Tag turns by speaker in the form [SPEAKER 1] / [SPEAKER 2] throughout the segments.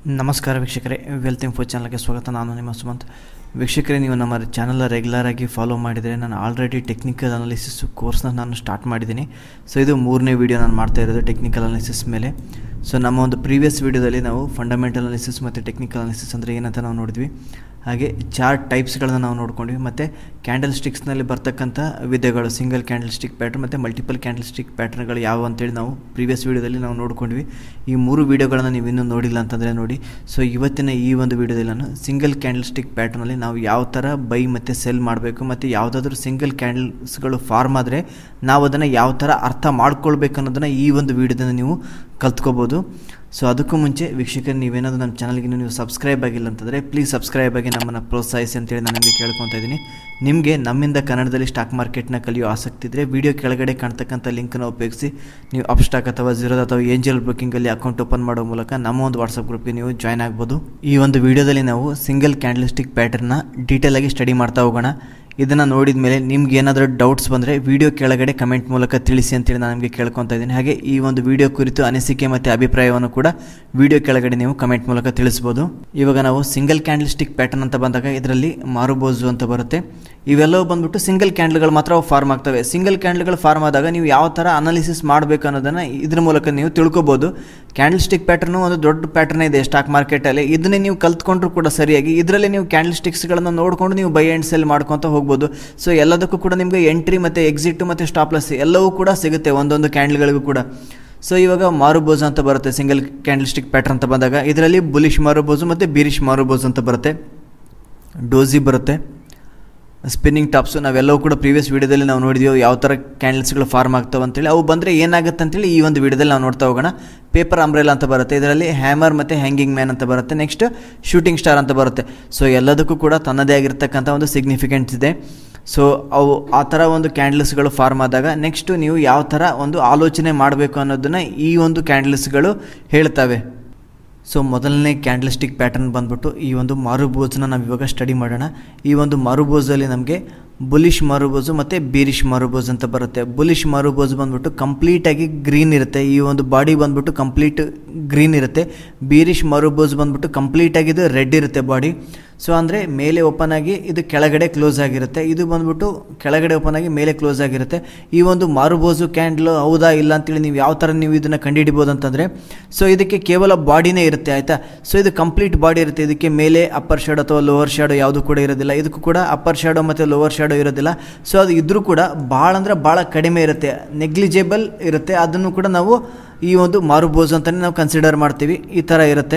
[SPEAKER 1] ನಮಸ್ಕಾರ ವೀಕ್ಷಕರೇ wealth info ಚಾನಲ್ಗೆ ಸ್ವಾಗತ ನಾನು ನಿಮ್ಮ ಸುಮಂತ್ ವೀಕ್ಷಕರೇ ನೀವು ನಮ್ಮ ಚಾನಲ್ ರೆಗ್ಯುಲರ್ ಆಗಿ ಫಾಲೋ ಮಾಡಿದರೆ ನಾನು ಆಲ್ರೆಡಿ ಟೆಕ್ನಿಕಲ್ ಅನಾಲಿಸಿಸ್ ಕೋರ್ಸ್ನ ನಾನು ಸ್ಟಾರ್ಟ್ ಮಾಡಿದ್ದೀನಿ ಸೊ ಇದು ಮೂರನೇ ವೀಡಿಯೋ ನಾನು ಮಾಡ್ತಾ ಇರೋದು ಟೆಕ್ನಿಕಲ್ ಅನಾಲಿಸಿಸ್ ಮೇಲೆ ಸೊ ನಮ್ಮ ಒಂದು ಪ್ರೀವಿಯಸ್ ವೀಡಿಯೋದಲ್ಲಿ ನಾವು ಫಂಡಮೆಂಟಲ್ ಅನಾಲಿಸಿಸ್ ಮತ್ತು ಟೆಕ್ನಿಕಲ್ ಅನಾಲಿಸಿಸ್ ಅಂದರೆ ಏನಂತ ನಾವು ನೋಡಿದ್ವಿ ಹಾಗೆ ಚಾರ್ಟ್ ಟೈಪ್ಸ್ಗಳನ್ನ ನಾವು ನೋಡ್ಕೊಂಡ್ವಿ ಮತ್ತು ಕ್ಯಾಂಡಲ್ ಸ್ಟಿಕ್ಸ್ನಲ್ಲಿ ಬರ್ತಕ್ಕಂಥ ವಿಧಗಳು ಸಿಂಗಲ್ ಕ್ಯಾಂಡಲ್ ಸ್ಟಿಕ್ ಪ್ಯಾಟ್ರನ್ ಮತ್ತು ಮಲ್ಟಿಪಲ್ ಕ್ಯಾಂಡಲ್ ಸ್ಟಿಕ್ ಪ್ಯಾಟ್ರನ್ಗಳು ಯಾವ ಅಂತೇಳಿ ನಾವು ಪ್ರೀವಿಯಸ್ ವೀಡಿಯೋದಲ್ಲಿ ನಾವು ನೋಡ್ಕೊಂಡ್ವಿ ಈ ಮೂರು ವೀಡಿಯೋಗಳನ್ನು ನೀವು ಇನ್ನೂ ನೋಡಿಲ್ಲ ಅಂತಂದರೆ ನೋಡಿ ಸೊ ಇವತ್ತಿನ ಈ ಒಂದು ವೀಡಿಯೋದಲ್ಲಿ ನಾನು ಸಿಂಗಲ್ ಕ್ಯಾಂಡಲ್ ಸ್ಟಿಕ್ ಪ್ಯಾಟ್ರನಲ್ಲಿ ನಾವು ಯಾವ ಥರ ಬೈ ಮತ್ತು ಸೆಲ್ ಮಾಡಬೇಕು ಮತ್ತು ಯಾವುದಾದ್ರೂ ಸಿಂಗಲ್ ಕ್ಯಾಂಡಲ್ಸ್ಗಳು ಫಾರ್ಮ್ ಆದರೆ ನಾವು ಅದನ್ನು ಯಾವ ಥರ ಅರ್ಥ ಮಾಡ್ಕೊಳ್ಬೇಕು ಅನ್ನೋದನ್ನು ಈ ಒಂದು ವೀಡಿಯೋದಿಂದ ನೀವು ಕಲ್ತ್ಕೋಬೋದು ಸೊ ಅದಕ್ಕೂ ಮುಂಚೆ ವೀಕ್ಷಕರು ನೀವೇನಾದರೂ ನಮ್ಮ ಚಾನಲ್ಗೆ ನೀವು ಸಬ್ಸ್ಕ್ರೈಬ್ ಆಗಿಲ್ಲ ಅಂತಂದರೆ ಪ್ಲೀಸ್ ಸಬ್ಸ್ಕ್ರೈಬ್ ಆಗಿ ನಮ್ಮನ್ನು ಪ್ರೋತ್ಸಾಹಿಸಿ ಅಂತೇಳಿ ನಾನು ನಿಮಗೆ ಕೇಳ್ಕೊತಾ ಇದ್ದೀನಿ ನಿಮಗೆ ನಮ್ಮಿಂದ ಕನ್ನಡದಲ್ಲಿ ಸ್ಟಾಕ್ ಮಾರ್ಕೆಟ್ನ ಕಲಿಯೋ ಆಸಕ್ತಿ ಇದ್ದರೆ ವಿಡಿಯೋ ಕೆಳಗಡೆ ಕಾಣ್ತಕ್ಕಂಥ ಲಿಂಕನ್ನು ಉಪಯೋಗಿಸಿ ನೀವು ಅಪ್ ಸ್ಟಾಕ್ ಅಥವಾ ಝೀರೋದ ಅಥವಾ ಏಂಜಲ್ ಬ್ರೋಕಿಂಗಲ್ಲಿ ಅಕೌಂಟ್ ಓಪನ್ ಮಾಡೋ ಮೂಲಕ ನಮ್ಮ ಒಂದು ವಾಟ್ಸಪ್ ಗ್ರೂಪ್ಗೆ ನೀವು ಜಾಯ್ನ್ ಆಗ್ಬೋದು ಈ ಒಂದು ವಿಡಿಯೋದಲ್ಲಿ ನಾವು ಸಿಂಗಲ್ ಕ್ಯಾಂಡಲಿಸ್ಟಿಕ್ ಪ್ಯಾಟರ್ನ ಡೀಟೇಲ್ ಆಗಿ ಸ್ಟಡಿ ಮಾಡ್ತಾ ಹೋಗೋಣ ಇದನ್ನು ನೋಡಿದ ಮೇಲೆ ನಿಮ್ಗೆ ಏನಾದರೂ ಡೌಟ್ಸ್ ಬಂದರೆ ವಿಡಿಯೋ ಕೆಳಗಡೆ ಕಮೆಂಟ್ ಮೂಲಕ ತಿಳಿಸಿ ಅಂತೇಳಿ ನಾನು ನಿಮಗೆ ಕೇಳ್ಕೊತಾ ಇದ್ದೀನಿ ಹಾಗೆ ಈ ಒಂದು ವಿಡಿಯೋ ಕುರಿತು ಅನಿಸಿಕೆ ಮತ್ತು ಅಭಿಪ್ರಾಯವನ್ನು ಕೂಡ ವಿಡಿಯೋ ಕೆಳಗಡೆ ನೀವು ಕಮೆಂಟ್ ಮೂಲಕ ತಿಳಿಸ್ಬೋದು ಇವಾಗ ನಾವು ಸಿಂಗಲ್ ಕ್ಯಾಂಡಲ್ ಸ್ಟಿಕ್ ಪ್ಯಾಟರ್ನ್ ಅಂತ ಬಂದಾಗ ಇದರಲ್ಲಿ ಮಾರುಬೋಜು ಅಂತ ಬರುತ್ತೆ ಇವೆಲ್ಲವೂ ಬಂದ್ಬಿಟ್ಟು ಸಿಂಗಲ್ ಕ್ಯಾಂಡಲ್ಗಳು ಮಾತ್ರ ಫಾರ್ಮ್ ಆಗ್ತವೆ ಸಿಂಗಲ್ ಕ್ಯಾಂಡಲ್ಗಳು ಫಾರ್ಮ್ ಆದಾಗ ನೀವು ಯಾವ ಥರ ಅನಾಲಿಸಿಸ್ ಮಾಡಬೇಕು ಅನ್ನೋದನ್ನು ಇದ್ರ ಮೂಲಕ ನೀವು ತಿಳ್ಕೊಬೋದು ಕ್ಯಾಂಡಲ್ ಸ್ಟಿಕ್ ಪ್ಯಾಟರ್ನು ಒಂದು ದೊಡ್ಡ ಪ್ಯಾಟರ್ನ್ ಇದೆ ಸ್ಟಾಕ್ ಮಾರ್ಕೆಟಲ್ಲಿ ಇದನ್ನೇ ನೀವು ಕಲ್ತ್ಕೊಂಡ್ರು ಕೂಡ ಸರಿಯಾಗಿ ಇದರಲ್ಲಿ ನೀವು ಕ್ಯಾಂಡಲ್ ಸ್ಟಿಕ್ಸ್ಗಳನ್ನು ನೋಡಿಕೊಂಡು ನೀವು ಬೈ ಆ್ಯಂಡ್ ಸೆಲ್ ಮಾಡ್ಕೊತ ಹೋಗ್ಬೋದು ಸೊ ಎಲ್ಲದಕ್ಕೂ ಕೂಡ ನಿಮಗೆ ಎಂಟ್ರಿ ಮತ್ತು ಎಕ್ಸಿಟ್ ಮತ್ತು ಸ್ಟಾಪ್ಲೆಸ್ ಎಲ್ಲವೂ ಕೂಡ ಸಿಗುತ್ತೆ ಒಂದೊಂದು ಕ್ಯಾಂಡಲ್ಗಳಿಗೂ ಕೂಡ ಸೊ ಇವಾಗ ಮಾರುಬೋಜು ಅಂತ ಬರುತ್ತೆ ಸಿಂಗಲ್ ಕ್ಯಾಂಡಲ್ ಸ್ಟಿಕ್ ಪ್ಯಾಟರ್ನ್ ಅಂತ ಬಂದಾಗ ಇದರಲ್ಲಿ ಬುಲಿಶ್ ಮಾರುಬೋಜು ಮತ್ತು ಬೀರಿಶ್ ಮಾರುಬೋಜು ಅಂತ ಬರುತ್ತೆ ಡೋಸಿ ಬರುತ್ತೆ ಸ್ಪಿನ್ನಿಂಗ್ ಟಾಪ್ಸು ನಾವೆಲ್ಲವೂ ಕೂಡ ಪ್ರೀವಿಯಸ್ ವೀಡಿಯೋದಲ್ಲಿ ನಾವು ನೋಡಿದೀವಿ ಯಾವ ಥರ ಕ್ಯಾಂಡಲ್ಸ್ಗಳು ಫಾರ್ಮ್ ಆಗ್ತವೆ ಅಂತೇಳಿ ಅವು ಬಂದರೆ ಏನಾಗುತ್ತೆ ಅಂತೇಳಿ ಈ ಒಂದು ವೀಡಿಯೋದಲ್ಲಿ ನಾವು ನೋಡ್ತಾ ಹೋಗೋಣ ಪೇಪರ್ ಅಂಬ್ರೆಲ್ಲ ಅಂತ ಬರುತ್ತೆ ಇದರಲ್ಲಿ ಹ್ಯಾಮರ್ ಮತ್ತು ಹ್ಯಾಂಗಿಂಗ್ ಮ್ಯಾನ್ ಅಂತ ಬರುತ್ತೆ ನೆಕ್ಸ್ಟ್ ಶೂಟಿಂಗ್ ಸ್ಟಾರ್ ಅಂತ ಬರುತ್ತೆ ಸೊ ಎಲ್ಲದಕ್ಕೂ ಕೂಡ ತನ್ನದೇ ಆಗಿರ್ತಕ್ಕಂಥ ಒಂದು ಸಿಗ್ನಿಫಿಕೆಂಟ್ಸ್ ಇದೆ ಸೊ ಅವು ಆ ಥರ ಒಂದು ಕ್ಯಾಂಡಲ್ಸ್ಗಳು ಫಾರ್ಮ್ ಆದಾಗ ನೆಕ್ಸ್ಟು ನೀವು ಯಾವ ಥರ ಒಂದು ಆಲೋಚನೆ ಮಾಡಬೇಕು ಅನ್ನೋದನ್ನು ಈ ಒಂದು ಕ್ಯಾಂಡಲ್ಸ್ಗಳು ಹೇಳ್ತವೆ ಸೊ ಮೊದಲನೇ ಕ್ಯಾಂಡಲ್ಸ್ಟಿಕ್ ಪ್ಯಾಟರ್ನ್ ಬಂದ್ಬಿಟ್ಟು ಈ ಒಂದು ಮಾರುಬೋಜನ್ನ ನಾವು ಇವಾಗ ಸ್ಟಡಿ ಮಾಡೋಣ ಈ ಒಂದು ಮಾರುಬೋಜಲ್ಲಿ ನಮಗೆ ಬುಲಿಶ್ ಮಾರುಬೋಜು ಮತ್ತು ಬೀರಿಶ್ ಮಾರುಬೋಜ್ ಅಂತ ಬರುತ್ತೆ ಬುಲಿಶ್ ಮಾರುಬೋಜ್ ಬಂದ್ಬಿಟ್ಟು ಕಂಪ್ಲೀಟಾಗಿ ಗ್ರೀನ್ ಇರುತ್ತೆ ಈ ಒಂದು ಬಾಡಿ ಬಂದ್ಬಿಟ್ಟು ಕಂಪ್ಲೀಟ್ ಗ್ರೀನ್ ಇರುತ್ತೆ ಬೀರಿಶ್ ಮಾರುಬೋಜ್ ಬಂದ್ಬಿಟ್ಟು ಕಂಪ್ಲೀಟಾಗಿ ಇದು ರೆಡ್ ಇರುತ್ತೆ ಬಾಡಿ ಸೊ ಅಂದರೆ ಮೇಲೆ ಓಪನ್ ಆಗಿ ಇದು ಕೆಳಗಡೆ ಕ್ಲೋಸ್ ಆಗಿರುತ್ತೆ ಇದು ಬಂದ್ಬಿಟ್ಟು ಕೆಳಗಡೆ ಓಪನ್ ಆಗಿ ಮೇಲೆ ಕ್ಲೋಸ್ ಆಗಿರುತ್ತೆ ಈ ಒಂದು ಮಾರುಬೋಜು ಕ್ಯಾಂಡ್ಲು ಹೌದಾ ಇಲ್ಲ ಅಂತೇಳಿ ನೀವು ಯಾವ ಥರ ನೀವು ಇದನ್ನು ಕಂಡುಹಿಡಿಬೋದು ಅಂತಂದರೆ ಸೊ ಇದಕ್ಕೆ ಕೇವಲ ಬಾಡಿನೇ ಇರುತ್ತೆ ಆಯಿತಾ ಸೊ ಇದು ಕಂಪ್ಲೀಟ್ ಬಾಡಿ ಇರುತ್ತೆ ಇದಕ್ಕೆ ಮೇಲೆ ಅಪ್ಪರ್ ಶಾಡೋ ಅಥವಾ ಲೋವರ್ ಶಾಡೋ ಯಾವುದು ಕೂಡ ಇರೋದಿಲ್ಲ ಇದಕ್ಕೂ ಕೂಡ ಅಪ್ಪರ್ ಶಾಡೋ ಮತ್ತು ಲೋವರ್ ಶಾಡೋ ಇರೋದಿಲ್ಲ ಸೊ ಅದು ಇದ್ರೂ ಕೂಡ ಭಾಳ ಅಂದರೆ ಭಾಳ ಕಡಿಮೆ ಇರುತ್ತೆ ನೆಗ್ಲಿಜೇಬಲ್ ಇರುತ್ತೆ ಅದನ್ನು ಕೂಡ ನಾವು ಈ ಒಂದು ಮಾರುಬೋಜು ಅಂತಲೇ ನಾವು ಕನ್ಸಿಡರ್ ಮಾಡ್ತೀವಿ ಈ ಥರ ಇರುತ್ತೆ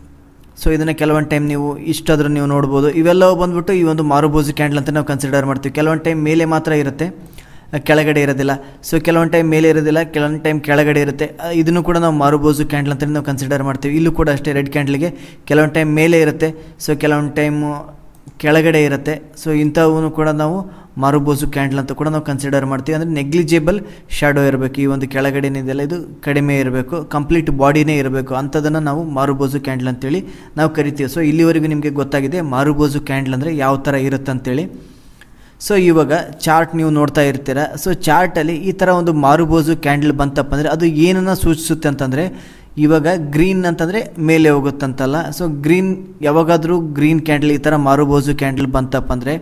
[SPEAKER 1] ಸೊ ಇದನ್ನು ಕೆಲವೊಂದು ಟೈಮ್ ನೀವು ಇಷ್ಟಾದರೂ ನೀವು ನೋಡ್ಬೋದು ಇವೆಲ್ಲವೂ ಬಂದ್ಬಿಟ್ಟು ಈ ಒಂದು ಮಾರುಬೋಜು ಕ್ಯಾಂಡಲ್ ಅಂತ ನಾವು ಕನ್ಸಿಡರ್ ಮಾಡ್ತೀವಿ ಕೆಲವೊಂದು ಟೈಮ್ ಮೇಲೆ ಮಾತ್ರ ಇರುತ್ತೆ ಕೆಳಗಡೆ ಇರೋದಿಲ್ಲ ಸೊ ಕೆಲವೊಂದು ಟೈಮ್ ಮೇಲೆ ಇರೋದಿಲ್ಲ ಕೆಲವೊಂದು ಟೈಮ್ ಕೆಳಗಡೆ ಇರುತ್ತೆ ಇದನ್ನು ಕೂಡ ನಾವು ಮಾರುಬೋಜು ಕ್ಯಾಂಡಲ್ ಅಂತಲೇ ನಾವು ಕನ್ಸಿಡರ್ ಮಾಡ್ತೀವಿ ಇಲ್ಲೂ ಕೂಡ ಅಷ್ಟೇ ರೆಡ್ ಕ್ಯಾಂಡಲ್ಗೆ ಕೆಲವೊಂದು ಟೈಮ್ ಮೇಲೆ ಇರುತ್ತೆ ಸೊ ಕೆಲವೊಂದು ಟೈಮು ಕೆಳಗಡೆ ಇರುತ್ತೆ ಸೊ ಇಂಥವನ್ನು ಕೂಡ ನಾವು ಮಾರುಬೋಸು ಕ್ಯಾಂಡಲ್ ಅಂತ ಕೂಡ ನಾವು ಕನ್ಸಿಡರ್ ಮಾಡ್ತೀವಿ ಅಂದರೆ ನೆಗ್ಲಿಜೇಬಲ್ ಶ್ಯಾಡೋ ಇರಬೇಕು ಈ ಒಂದು ಕೆಳಗಡೆನಿದೆಯಲ್ಲ ಇದು ಕಡಿಮೆ ಇರಬೇಕು ಕಂಪ್ಲೀಟ್ ಬಾಡಿನೇ ಇರಬೇಕು ಅಂಥದ್ದನ್ನು ನಾವು ಮಾರುಬೋಸು ಕ್ಯಾಂಡಲ್ ಅಂತೇಳಿ ನಾವು ಕರಿತೀವಿ ಸೊ ಇಲ್ಲಿವರೆಗೂ ನಿಮಗೆ ಗೊತ್ತಾಗಿದೆ ಮಾರುಬೋಸು ಕ್ಯಾಂಡಲ್ ಅಂದರೆ ಯಾವ ಥರ ಇರುತ್ತೆ ಅಂತೇಳಿ ಸೊ ಇವಾಗ ಚಾರ್ಟ್ ನೀವು ನೋಡ್ತಾ ಇರ್ತೀರ ಸೊ ಚಾರ್ಟಲ್ಲಿ ಈ ಥರ ಒಂದು ಮಾರುಬೋಜು ಕ್ಯಾಂಡಲ್ ಬಂತಪ್ಪ ಅಂದರೆ ಅದು ಏನನ್ನು ಸೂಚಿಸುತ್ತೆ ಅಂತಂದರೆ ಇವಾಗ ಗ್ರೀನ್ ಅಂತಂದರೆ ಮೇಲೆ ಹೋಗುತ್ತಂತಲ್ಲ ಸೊ ಗ್ರೀನ್ ಯಾವಾಗಾದರೂ ಗ್ರೀನ್ ಕ್ಯಾಂಡಲ್ ಈ ಥರ ಮಾರುಬೋಜು ಕ್ಯಾಂಡಲ್ ಬಂತಪ್ಪ ಅಂದರೆ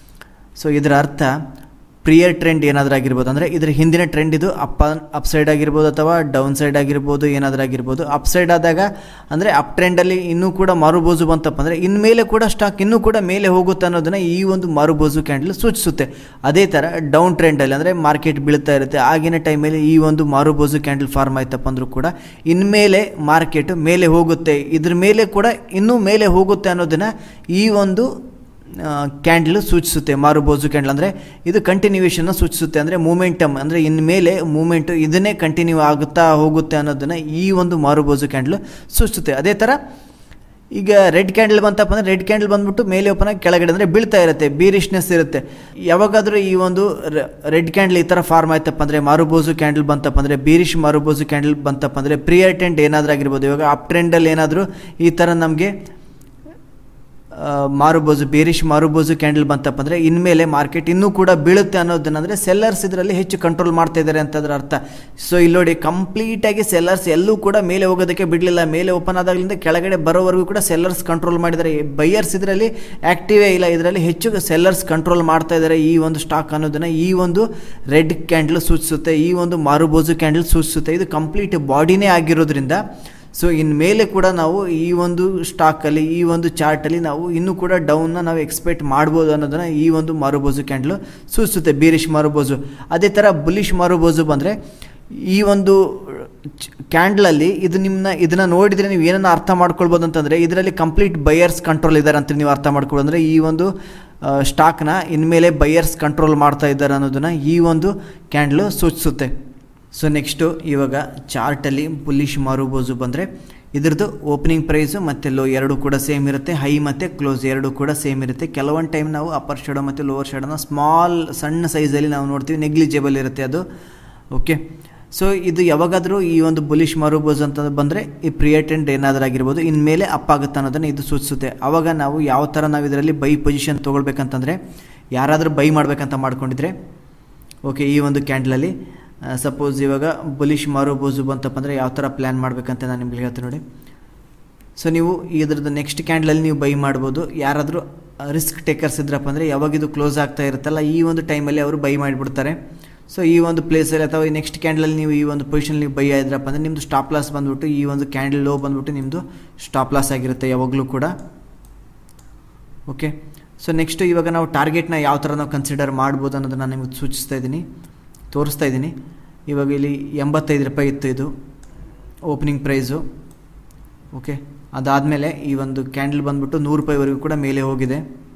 [SPEAKER 1] ಸೊ ಇದರ ಅರ್ಥ ಪ್ರಿಯರ್ ಟ್ರೆಂಡ್ ಏನಾದರೂ ಆಗಿರ್ಬೋದು ಅಂದರೆ ಇದರ ಹಿಂದಿನ ಟ್ರೆಂಡ್ ಇದು ಅಪ್ ಅಪ್ ಸೈಡ್ ಆಗಿರ್ಬೋದು ಅಥವಾ ಡೌನ್ ಸೈಡ್ ಆಗಿರ್ಬೋದು ಏನಾದರೂ ಆಗಿರ್ಬೋದು ಅಪ್ ಸೈಡ್ ಆದಾಗ ಅಂದರೆ ಅಪ್ ಟ್ರೆಂಡಲ್ಲಿ ಇನ್ನೂ ಕೂಡ ಮಾರುಬೋಜು ಬಂತಪ್ಪ ಅಂದರೆ ಇನ್ಮೇಲೆ ಕೂಡ ಸ್ಟಾಕ್ ಇನ್ನೂ ಕೂಡ ಮೇಲೆ ಹೋಗುತ್ತೆ ಅನ್ನೋದನ್ನು ಈ ಒಂದು ಮಾರುಬೋಜು ಕ್ಯಾಂಡಲ್ ಸೂಚಿಸುತ್ತೆ ಅದೇ ಥರ ಡೌನ್ ಟ್ರೆಂಡಲ್ಲಿ ಅಂದರೆ ಮಾರ್ಕೆಟ್ ಬೀಳ್ತಾ ಇರುತ್ತೆ ಆಗಿನ ಟೈಮಲ್ಲಿ ಈ ಒಂದು ಮಾರುಬೋಜು ಕ್ಯಾಂಡಲ್ ಫಾರ್ಮ್ ಆಯ್ತಪ್ಪ ಅಂದರೂ ಕೂಡ ಇನ್ಮೇಲೆ ಮಾರ್ಕೆಟು ಮೇಲೆ ಹೋಗುತ್ತೆ ಇದ್ರ ಮೇಲೆ ಕೂಡ ಇನ್ನೂ ಮೇಲೆ ಹೋಗುತ್ತೆ ಅನ್ನೋದನ್ನು ಈ ಒಂದು ಕ್ಯಾಂಡಲ್ ಸೂಚಿಸುತ್ತೆ ಮಾರುಬೋಜು ಕ್ಯಾಂಡಲ್ ಅಂದರೆ ಇದು ಕಂಟಿನ್ಯೂವೇಷನ್ನ ಸೂಚಿಸುತ್ತೆ ಅಂದರೆ ಮೂಮೆಂಟಮ್ ಅಂದರೆ ಇನ್ಮೇಲೆ ಮೂಮೆಂಟು ಇದನ್ನೇ ಕಂಟಿನ್ಯೂ ಆಗುತ್ತಾ ಹೋಗುತ್ತೆ ಅನ್ನೋದನ್ನು ಈ ಒಂದು ಮಾರುಬೋಜು ಕ್ಯಾಂಡಲ್ ಸೂಚಿಸುತ್ತೆ ಅದೇ ಥರ ಈಗ ರೆಡ್ ಕ್ಯಾಂಡಲ್ ಬಂತಪ್ಪ ಅಂದರೆ ರೆಡ್ ಕ್ಯಾಂಡಲ್ ಬಂದ್ಬಿಟ್ಟು ಮೇಲೆ ಓಪನ್ ಆಗಿ ಕೆಳಗಡೆ ಅಂದರೆ ಬೀಳ್ತಾ ಇರುತ್ತೆ ಬೀರಿಶ್ನೆಸ್ ಇರುತ್ತೆ ಯಾವಾಗಾದರೂ ಈ ಒಂದು ರೆಡ್ ಕ್ಯಾಂಡಲ್ ಈ ಥರ ಫಾರ್ಮ್ ಆಯ್ತಪ್ಪ ಅಂದರೆ ಮಾರುಬೋಜು ಕ್ಯಾಂಡಲ್ ಬಂತಪ್ಪ ಅಂದರೆ ಬೀರಿಶ್ ಮಾರುಬೋಜು ಕ್ಯಾಂಡಲ್ ಬಂತಪ್ಪ ಅಂದರೆ ಪ್ರಿಯರ್ ಟ್ರೆಂಡ್ ಏನಾದರೂ ಆಗಿರ್ಬೋದು ಇವಾಗ ಅಪ್ ಟ್ರೆಂಡಲ್ಲಿ ಏನಾದರೂ ಈ ಥರ ನಮಗೆ ಮಾರುಬೋಜು ಬೇರಿಶ್ ಮಾರುಬೋಜು ಕ್ಯಾಂಡಲ್ ಬಂತಪ್ಪ ಅಂದರೆ ಇನ್ಮೇಲೆ ಮಾರ್ಕೆಟ್ ಇನ್ನೂ ಕೂಡ ಬೀಳುತ್ತೆ ಅನ್ನೋದನ್ನಂದರೆ ಸೆಲ್ಲರ್ಸ್ ಇದರಲ್ಲಿ ಹೆಚ್ಚು ಕಂಟ್ರೋಲ್ ಮಾಡ್ತಾ ಇದ್ದಾರೆ ಅಂತಂದ್ರೆ ಅರ್ಥ ಸೊ ಇಲ್ಲಿ ನೋಡಿ ಕಂಪ್ಲೀಟಾಗಿ ಸೆಲ್ಲರ್ಸ್ ಎಲ್ಲೂ ಕೂಡ ಮೇಲೆ ಹೋಗೋದಕ್ಕೆ ಬಿಡಲಿಲ್ಲ ಮೇಲೆ ಓಪನ್ ಆದಾಗಲಿಂದ ಕೆಳಗಡೆ ಬರೋವರೆಗೂ ಕೂಡ ಸೆಲ್ಲರ್ಸ್ ಕಂಟ್ರೋಲ್ ಮಾಡಿದ್ದಾರೆ ಬೈಯರ್ಸ್ ಇದರಲ್ಲಿ ಆ್ಯಕ್ಟಿವೇ ಇಲ್ಲ ಇದರಲ್ಲಿ ಹೆಚ್ಚು ಸೆಲ್ಲರ್ಸ್ ಕಂಟ್ರೋಲ್ ಮಾಡ್ತಾ ಇದ್ದಾರೆ ಈ ಒಂದು ಸ್ಟಾಕ್ ಅನ್ನೋದನ್ನು ಈ ಒಂದು ರೆಡ್ ಕ್ಯಾಂಡಲ್ ಸೂಚಿಸುತ್ತೆ ಈ ಒಂದು ಮಾರುಬೋಜು ಕ್ಯಾಂಡಲ್ ಸೂಚಿಸುತ್ತೆ ಇದು ಕಂಪ್ಲೀಟ್ ಬಾಡಿನೇ ಆಗಿರೋದ್ರಿಂದ ಸೊ ಇನ್ಮೇಲೆ ಕೂಡ ನಾವು ಈ ಒಂದು ಸ್ಟಾಕಲ್ಲಿ ಈ ಒಂದು ಚಾರ್ಟಲ್ಲಿ ನಾವು ಇನ್ನೂ ಕೂಡ ಡೌನ್ನ ನಾವು ಎಕ್ಸ್ಪೆಕ್ಟ್ ಮಾಡ್ಬೋದು ಅನ್ನೋದನ್ನು ಈ ಒಂದು ಮಾರುಬೋಜು ಕ್ಯಾಂಡಲು ಸೂಚಿಸುತ್ತೆ ಬೀರಿಶ್ ಮಾರುಬೋಜು ಅದೇ ಥರ ಬುಲಿಶ್ ಮಾರುಬೋಜು ಬಂದರೆ ಈ ಒಂದು ಕ್ಯಾಂಡಲಲ್ಲಿ ಇದು ನಿಮ್ಮನ್ನ ಇದನ್ನು ನೋಡಿದರೆ ನೀವು ಏನನ್ನು ಅರ್ಥ ಮಾಡ್ಕೊಳ್ಬೋದು ಅಂತಂದರೆ ಇದರಲ್ಲಿ ಕಂಪ್ಲೀಟ್ ಬೈಯರ್ಸ್ ಕಂಟ್ರೋಲ್ ಇದ್ದಾರೆ ಅಂತ ನೀವು ಅರ್ಥ ಮಾಡ್ಕೊಳ್ಳೋದು ಅಂದರೆ ಈ ಒಂದು ಸ್ಟಾಕ್ನ ಇನ್ಮೇಲೆ ಬೈಯರ್ಸ್ ಕಂಟ್ರೋಲ್ ಮಾಡ್ತಾ ಇದ್ದಾರೆ ಅನ್ನೋದನ್ನು ಈ ಒಂದು ಕ್ಯಾಂಡಲು ಸೂಚಿಸುತ್ತೆ ಸೊ ನೆಕ್ಸ್ಟು ಇವಾಗ ಚಾರ್ಟಲ್ಲಿ ಬುಲಿಶ್ ಮಾರುಬೋಜು ಬಂದರೆ ಇದ್ರದ್ದು ಓಪನಿಂಗ್ ಪ್ರೈಸು ಮತ್ತು ಲೋ ಎರಡು ಕೂಡ ಸೇಮ್ ಇರುತ್ತೆ ಹೈ ಮತ್ತು ಕ್ಲೋಸ್ ಎರಡು ಕೂಡ ಸೇಮ್ ಇರುತ್ತೆ ಕೆಲವೊಂದು ಟೈಮ್ ನಾವು ಅಪ್ಪರ್ ಶೇಡೋ ಮತ್ತು ಲೋವರ್ ಶೇಡೋನ ಸ್ಮಾಲ್ ಸಣ್ಣ ಸೈಜಲ್ಲಿ ನಾವು ನೋಡ್ತೀವಿ ನೆಗ್ಲಿಜೇಬಲ್ ಇರುತ್ತೆ ಅದು ಓಕೆ ಸೊ ಇದು ಯಾವಾಗಾದರೂ ಈ ಒಂದು ಬುಲಿಶ್ ಮಾರುಬೋಜು ಅಂತ ಬಂದರೆ ಈ ಪ್ರಿಯಟೆಂಡ್ ಏನಾದರೂ ಆಗಿರ್ಬೋದು ಇನ್ಮೇಲೆ ಅಪ್ ಆಗುತ್ತೆ ಅನ್ನೋದನ್ನು ಇದು ಸೂಚಿಸುತ್ತೆ ಆವಾಗ ನಾವು ಯಾವ ಥರ ನಾವು ಇದರಲ್ಲಿ ಬೈ ಪೊಸಿಷನ್ ತೊಗೊಳ್ಬೇಕಂತಂದರೆ ಯಾರಾದರೂ ಬೈ ಮಾಡಬೇಕಂತ ಮಾಡ್ಕೊಂಡಿದ್ರೆ ಓಕೆ ಈ ಒಂದು ಕ್ಯಾಂಡಲಲ್ಲಿ ಸಪೋಸ್ ಇವಾಗ ಬುಲಿಶ್ ಮಾರುಬೋಜು ಬಂತಪ್ಪ ಅಂದರೆ ಯಾವ ಥರ ಪ್ಲ್ಯಾನ್ ಮಾಡಬೇಕಂತ ನಾನು ನಿಮ್ಗೆ ಹೇಳ್ತೀನಿ ನೋಡಿ ಸೊ ನೀವು ಇದ್ರದ್ದು ನೆಕ್ಸ್ಟ್ ಕ್ಯಾಂಡಲಲ್ಲಿ ನೀವು ಬೈ ಮಾಡ್ಬೋದು ಯಾರಾದರೂ ರಿಸ್ಕ್ ಟೇಕರ್ಸ್ ಇದ್ರಪ್ಪ ಅಂದರೆ ಯಾವಾಗ ಇದು ಕ್ಲೋಸ್ ಆಗ್ತಾ ಇರುತ್ತಲ್ಲ ಈ ಒಂದು ಟೈಮಲ್ಲಿ ಅವರು ಬೈ ಮಾಡಿಬಿಡ್ತಾರೆ ಸೊ ಈ ಒಂದು ಪ್ಲೇಸಲ್ಲಿ ಅಥವಾ ಈ ನೆಕ್ಸ್ಟ್ ಕ್ಯಾಂಡಲಲ್ಲಿ ನೀವು ಈ ಒಂದು ಪೊಸಿಷನ್ ನೀವು ಬೈ ಆದ್ರಪ್ಪ ಅಂದರೆ ನಿಮ್ಮದು ಸ್ಟಾಪ್ ಲಾಸ್ ಬಂದುಬಿಟ್ಟು ಈ ಒಂದು ಕ್ಯಾಂಡಲ್ ಲೋ ಬಂದುಬಿಟ್ಟು ನಿಮ್ಮದು ಸ್ಟಾಪ್ ಲಾಸ್ ಆಗಿರುತ್ತೆ ಯಾವಾಗಲೂ ಕೂಡ ಓಕೆ ಸೊ ನೆಕ್ಸ್ಟು ಇವಾಗ ನಾವು ಟಾರ್ಗೆಟ್ನ ಯಾವ ಥರ ನಾವು ಕನ್ಸಿಡರ್ ಮಾಡ್ಬೋದು ಅನ್ನೋದನ್ನು ನಾನು ನಿಮಗೆ ಸೂಚಿಸ್ತಾ ಇದ್ದೀನಿ ತೋರಿಸ್ತಾ ಇದ್ದೀನಿ ಇವಾಗ ಇಲ್ಲಿ ಎಂಬತ್ತೈದು ರೂಪಾಯಿ ಇತ್ತು ಇದು ಓಪನಿಂಗ್ ಪ್ರೈಸು ಓಕೆ ಅದಾದಮೇಲೆ ಈ ಒಂದು ಕ್ಯಾಂಡಲ್ ಬಂದ್ಬಿಟ್ಟು ನೂರು ರೂಪಾಯಿವರೆಗೂ ಕೂಡ ಮೇಲೆ ಹೋಗಿದೆ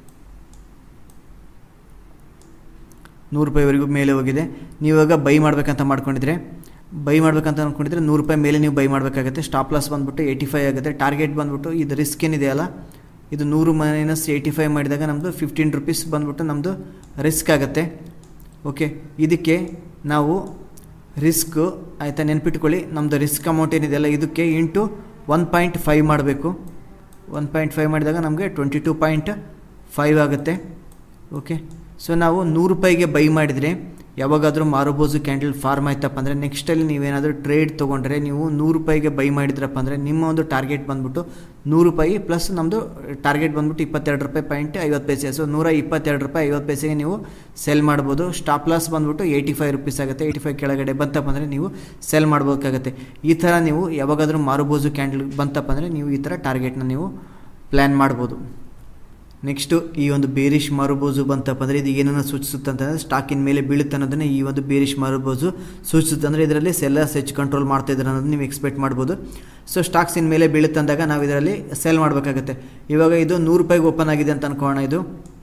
[SPEAKER 1] ನೂರು ರೂಪಾಯಿವರೆಗೂ ಮೇಲೆ ಹೋಗಿದೆ ನೀವಾಗ ಬೈ ಮಾಡಬೇಕಂತ ಮಾಡ್ಕೊಂಡಿದ್ರೆ ಬೈ ಮಾಡ್ಬೇಕಂತ ಅಂದ್ಕೊಂಡಿದ್ರೆ ನೂರು ರೂಪಾಯಿ ಮೇಲೆ ನೀವು ಬೈ ಮಾಡಬೇಕಾಗುತ್ತೆ ಸ್ಟಾಪ್ ಲಾಸ್ ಬಂದ್ಬಿಟ್ಟು ಏಯ್ಟಿ ಫೈವ್ ಆಗುತ್ತೆ ಟಾರ್ಗೆಟ್ ಬಂದ್ಬಿಟ್ಟು ಇದು ರಿಸ್ಕ್ ಏನಿದೆಯಲ್ಲ ಇದು ನೂರು ಮೈನಸ್ ಏಯ್ಟಿ ಫೈವ್ ಮಾಡಿದಾಗ ನಮ್ಮದು ಫಿಫ್ಟೀನ್ ರುಪೀಸ್ ಬಂದ್ಬಿಟ್ಟು ನಮ್ಮದು ರಿಸ್ಕ್ ಆಗುತ್ತೆ ಓಕೆ ಇದಕ್ಕೆ ನಾವು ರಿಸ್ಕು ಆಯಿತಾ ನೆನ್ಪಿಟ್ಕೊಳ್ಳಿ ನಮ್ಮದು ರಿಸ್ಕ್ ಅಮೌಂಟ್ ಏನಿದೆಯಲ್ಲ ಇದಕ್ಕೆ ಇಂಟು ಒನ್ ಪಾಯಿಂಟ್ ಫೈವ್ ಮಾಡಬೇಕು ಒನ್ ಪಾಯಿಂಟ್ ಫೈವ್ ಮಾಡಿದಾಗ ನಮಗೆ ಟ್ವೆಂಟಿ ಟೂ ಪಾಯಿಂಟ್ ಫೈವ್ ಆಗುತ್ತೆ ಓಕೆ ಸೊ ನಾವು ನೂರು ರೂಪಾಯಿಗೆ ಬೈ ಮಾಡಿದರೆ ಯಾವಾಗಾದರೂ ಮಾರುಬೋಜು ಕ್ಯಾಂಡಲ್ ಫಾರ್ಮ್ ಆಯ್ತಪ್ಪ ಅಂದರೆ ನೆಕ್ಸ್ಟಲ್ಲಿ ನೀವೇನಾದರೂ ಟ್ರೇಡ್ ತೊಗೊಂಡ್ರೆ ನೀವು ನೂರು ರೂಪಾಯಿಗೆ ಬೈ ಮಾಡಿದ್ರಪ್ಪ ಅಂದರೆ ನಿಮ್ಮ ಒಂದು ಟಾರ್ಗೆಟ್ ಬಂದ್ಬಿಟ್ಟು ನೂರು ರೂಪಾಯಿ ಪ್ಲಸ್ ನಮ್ಮದು ಟಾರ್ಗೆಟ್ ಬಂದ್ಬಿಟ್ಟು ಇಪ್ಪತ್ತೆರಡು ರೂಪಾಯಿ ಪಾಯಿಂಟ್ ಐವತ್ತು ಪೈಸೆ ಸೊ ನೂರ ಇಪ್ಪತ್ತೆರಡು ರೂಪಾಯಿ ಐವತ್ತು ಪೈಸೆಗೆ ನೀವು ಸೆಲ್ ಮಾಡ್ಬೋದು ಸ್ಟಾಪ್ ಲಾಸ್ ಬಂದ್ಬಿಟ್ಟು ಏಯ್ಟಿ ಫೈವ್ ರುಪೀಸ್ ಆಗುತ್ತೆ ಏಯ್ಟಿ ಫೈವ್ ಕೆಳಗಡೆ ಬಂತಪ್ಪ ಅಂದರೆ ನೀವು ಸೆಲ್ ಮಾಡ್ಬೇಕಾಗತ್ತೆ ಈ ಥರ ನೀವು ಯಾವಾಗಾದರೂ ಮಾರುಬೋಜು ಕ್ಯಾಂಡಲ್ ಬಂತಪ್ಪ ಅಂದರೆ ನೀವು ಈ ಥರ ಟಾರ್ಗೆಟ್ನ ನೀವು ಪ್ಲ್ಯಾನ್ ಮಾಡ್ಬೋದು ನೆಕ್ಸ್ಟು ಈ ಒಂದು ಬೇರಿಶ್ ಮಾರುಬೋಜು ಬಂತಪ್ಪ ಅಂದರೆ ಇದು ಏನನ್ನು ಸೂಚಿಸುತ್ತೆ ಅಂತಂದರೆ ಸ್ಟಾಕಿನ ಮೇಲೆ ಬೀಳುತ್ತೆ ಅನ್ನೋದನ್ನು ಈ ಒಂದು ಬೇರಿಶ್ ಮಾರುಬೋಜು ಸೂಚಿಸುತ್ತೆ ಅಂದರೆ ಇದರಲ್ಲಿ ಸೆಲ್ಲರ್ಸ್ ಹೆಚ್ಚು ಕಂಟ್ರೋಲ್ ಮಾಡ್ತಾ ಇದ್ದಾರೆ ಅನ್ನೋದು ನೀವು ಎಕ್ಸ್ಪೆಕ್ಟ್ ಮಾಡ್ಬೋದು ಸೊ ಸ್ಟಾಕ್ಸ್ ಇನ್ ಮೇಲೆ ಬೀಳುತ್ತೆ ಅಂದಾಗ ನಾವು ಇದರಲ್ಲಿ ಸೆಲ್ ಮಾಡಬೇಕಾಗುತ್ತೆ ಇವಾಗ ಇದು ನೂರು ರೂಪಾಯಿಗೆ ಓಪನ್ ಆಗಿದೆ ಅಂತ ಅನ್ಕೋಣ ಇದು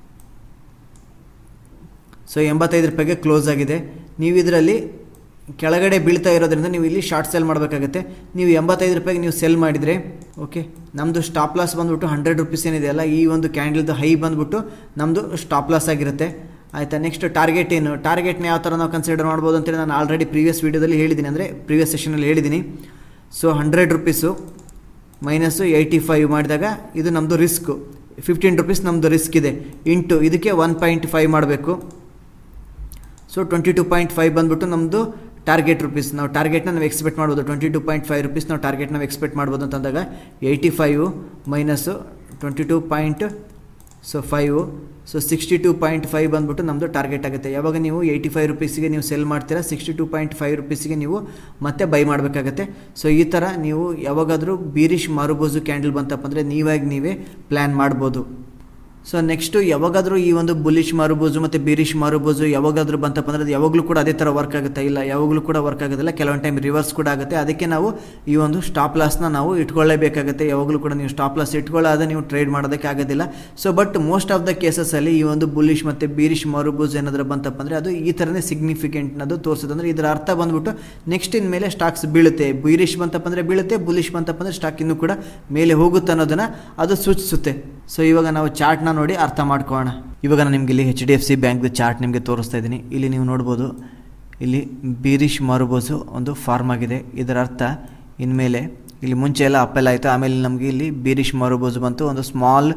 [SPEAKER 1] ಸೊ ಎಂಬತ್ತೈದು ರೂಪಾಯಿಗೆ ಕ್ಲೋಸ್ ಆಗಿದೆ ನೀವು ಇದರಲ್ಲಿ ಕೆಳಗಡೆ ಬೀಳ್ತಾ ಇರೋದ್ರಿಂದ ನೀವು ಇಲ್ಲಿ ಶಾರ್ಟ್ ಸೆಲ್ ಮಾಡಬೇಕಾಗುತ್ತೆ ನೀವು ಎಂಬತ್ತೈದು ರೂಪಾಯಿಗೆ ನೀವು ಸೆಲ್ ಮಾಡಿದರೆ ಓಕೆ ನಮ್ಮದು ಸ್ಟಾಪ್ ಲಾಸ್ ಬಂದ್ಬಿಟ್ಟು ಹಂಡ್ರೆಡ್ ರುಪೀಸ್ ಏನಿದೆಯಲ್ಲ ಈ ಒಂದು ಕ್ಯಾಂಡಲ್ದು ಹೈ ಬಂದ್ಬಿಟ್ಟು ನಮ್ಮದು ಸ್ಟಾಪ್ ಲಾಸ್ ಆಗಿರುತ್ತೆ ಆಯಿತಾ ನೆಕ್ಸ್ಟ್ ಟಾರ್ಗೆಟ್ ಏನು ಟಾರ್ಗೆಟ್ನ ಯಾವ ಥರ ನಾವು ಕನ್ಸಿಡರ್ ಮಾಡ್ಬೋದು ಅಂತೇಳಿ ನಾನು ಆಲ್ರೆಡಿ ಪ್ರೀವಿಯಸ್ ವೀಡಿಯೋದಲ್ಲಿ ಹೇಳಿದ್ದೀನಿ ಅಂದರೆ ಪ್ರೀವಿಯಸ್ ಸೆಷನಲ್ಲಿ ಹೇಳಿದ್ದೀನಿ so hundred rupees minus eighty five ಮಾಡಿದಾಗ ಇದು ನಮ್ಮದು ರಿಸ್ಕು ಫಿಫ್ಟೀನ್ ರುಪೀಸ್ ನಮ್ಮದು ರಿಸ್ಕ್ ಇದೆ ಇಂಟು ಇದಕ್ಕೆ ಒನ್ ಪಾಯಿಂಟ್ ಫೈವ್ ಮಾಡಬೇಕು so twenty two point five ಬಂದ್ಬಿಟ್ಟು ನಮ್ಮದು ಟಾರ್ಗೆಟ್ ರುಪೀಸ್ ನಾವು ಟಾರ್ಗೆಟ್ನ ನಾವು ಎಕ್ಸ್ಪೆಕ್ಟ್ ಮಾಡ್ಬೋದು twenty two point five rupees ನಾವು ಟಾರ್ಗೆಟ್ ನಾವು ಎಕ್ಸ್ಪೆಕ್ಟ್ ಮಾಡ್ಬೋದು ಅಂತಂದಾಗ eighty five minus twenty two point so five so sixty two point five ಬಂದ್ಬಿಟ್ಟು ನಮ್ಮದು ಟಾರ್ಗೆಟ್ ಆಗುತ್ತೆ ಯಾವಾಗ ನೀವು ಏಯ್ಟಿ ಫೈವ್ ರುಪೀಸಿಗೆ ನೀವು ಸೆಲ್ ಮಾಡ್ತೀರಾ ಸಿಕ್ಸ್ಟಿ ಟು ಪಾಯಿಂಟ್ ಫೈವ್ ರುಪೀಸಿಗೆ ನೀವು ಮತ್ತೆ ಬೈ ಮಾಡಬೇಕಾಗತ್ತೆ ಸೊ ಈ ಥರ ನೀವು ಯಾವಾಗಾದರೂ ಬೀರಿಶ್ ಮಾರುಬೋಜು ಕ್ಯಾಂಡಲ್ ಬಂತಪ್ಪ ಅಂದರೆ ನೀವಾಗಿ ನೀವೇ ಪ್ಲ್ಯಾನ್ ಮಾಡ್ಬೋದು ಸೊ ನೆಕ್ಸ್ಟು ಯಾವಾಗಾದರೂ ಈ ಒಂದು ಬುಲಿಶ್ ಮಾರುಬೋಜು ಮತ್ತು ಬೀರಿಶ್ ಮಾರುಬೋಜು ಯಾವಾಗಾದರೂ ಬಂತಪ್ಪ ಅಂದರೆ ಅದು ಯಾವಾಗಲೂ ಕೂಡ ಅದೇ ಥರ ವರ್ಕ್ ಆಗುತ್ತೆ ಇಲ್ಲ ಯಾವಾಗಲೂ ಕೂಡ ವರ್ಕ್ ಆಗೋದಿಲ್ಲ ಕೆಲವೊಂದು ಟೈಮ್ ರಿವರ್ಸ್ ಕೂಡ ಆಗುತ್ತೆ ಅದಕ್ಕೆ ನಾವು ಈ ಒಂದು ಸ್ಟಾಪ್ ಲಾಸ್ನ ನಾವು ಇಟ್ಕೊಳ್ಳೇಬೇಕಾಗುತ್ತೆ ಯಾವಾಗಲೂ ಕೂಡ ನೀವು ಸ್ಟಾಪ್ ಲಾಸ್ ಇಟ್ಕೊಳ್ಳೋದೇ ನೀವು ಟ್ರೇಡ್ ಮಾಡೋದಕ್ಕೆ ಆಗೋದಿಲ್ಲ so but most of the ಕೇಸಸಲ್ಲಿ ಈ ಒಂದು ಬುಲಿಶ್ ಮತ್ತು ಬೀರಿಶ್ ಮಾರುಬೋಜು ಏನಾದರೂ ಬಂತಪ್ಪ ಅಂದರೆ ಅದು ಈ ಥರನೇ ಸಿಗ್ನಿಫಿಕೆಂಟ್ ಅದು ತೋರಿಸುತ್ತೆ ಅಂದರೆ ಇದರ ಅರ್ಥ ಬಂದ್ಬಿಟ್ಟು ನೆಕ್ಸ್ಟ್ ಇನ್ ಮೇಲೆ ಸ್ಟಾಕ್ಸ್ ಬೀಳುತ್ತೆ ಬೀರಿಶ್ ಬಂತಪ್ಪ ಅಂದರೆ ಬೀಳುತ್ತೆ ಬುಲಿಶ್ ಬಂತಪ್ಪ ಅಂದರೆ ಸ್ಟಾಕ್ ಇನ್ನೂ ಕೂಡ ಮೇಲೆ ಹೋಗುತ್ತೆ ಅನ್ನೋದನ್ನು ಅದು ಸೂಚಿಸುತ್ತೆ ಸೊ ಇವಾಗ ನಾವು ಚಾರ್ಟ್ನ ನೋಡಿ ಅರ್ಥ ಮಾಡ್ಕೊಳ್ಳೋಣ ಇವಾಗ ನಾನು ನಿಮಗೆ ಇಲ್ಲಿ ಎಚ್ ಡಿ ಎಫ್ ಸಿ ಬ್ಯಾಂಕ್ದು ಚಾರ್ಟ್ ನಿಮಗೆ ತೋರಿಸ್ತಾ ಇದ್ದೀನಿ ಇಲ್ಲಿ ನೀವು ನೋಡ್ಬೋದು ಇಲ್ಲಿ ಬೀರಿಶ್ ಮಾರುಬೋಸು ಒಂದು ಫಾರ್ಮ್ ಆಗಿದೆ ಇದರ ಅರ್ಥ ಇನ್ಮೇಲೆ ಇಲ್ಲಿ ಮುಂಚೆ ಎಲ್ಲ ಅಪ್ಪೆಲ್ಲ ಆಯಿತು ಆಮೇಲೆ ನಮಗೆ ಇಲ್ಲಿ ಬೀರಿಶ್ ಮಾರುಬೋಸು ಬಂತು ಒಂದು ಸ್ಮಾಲ್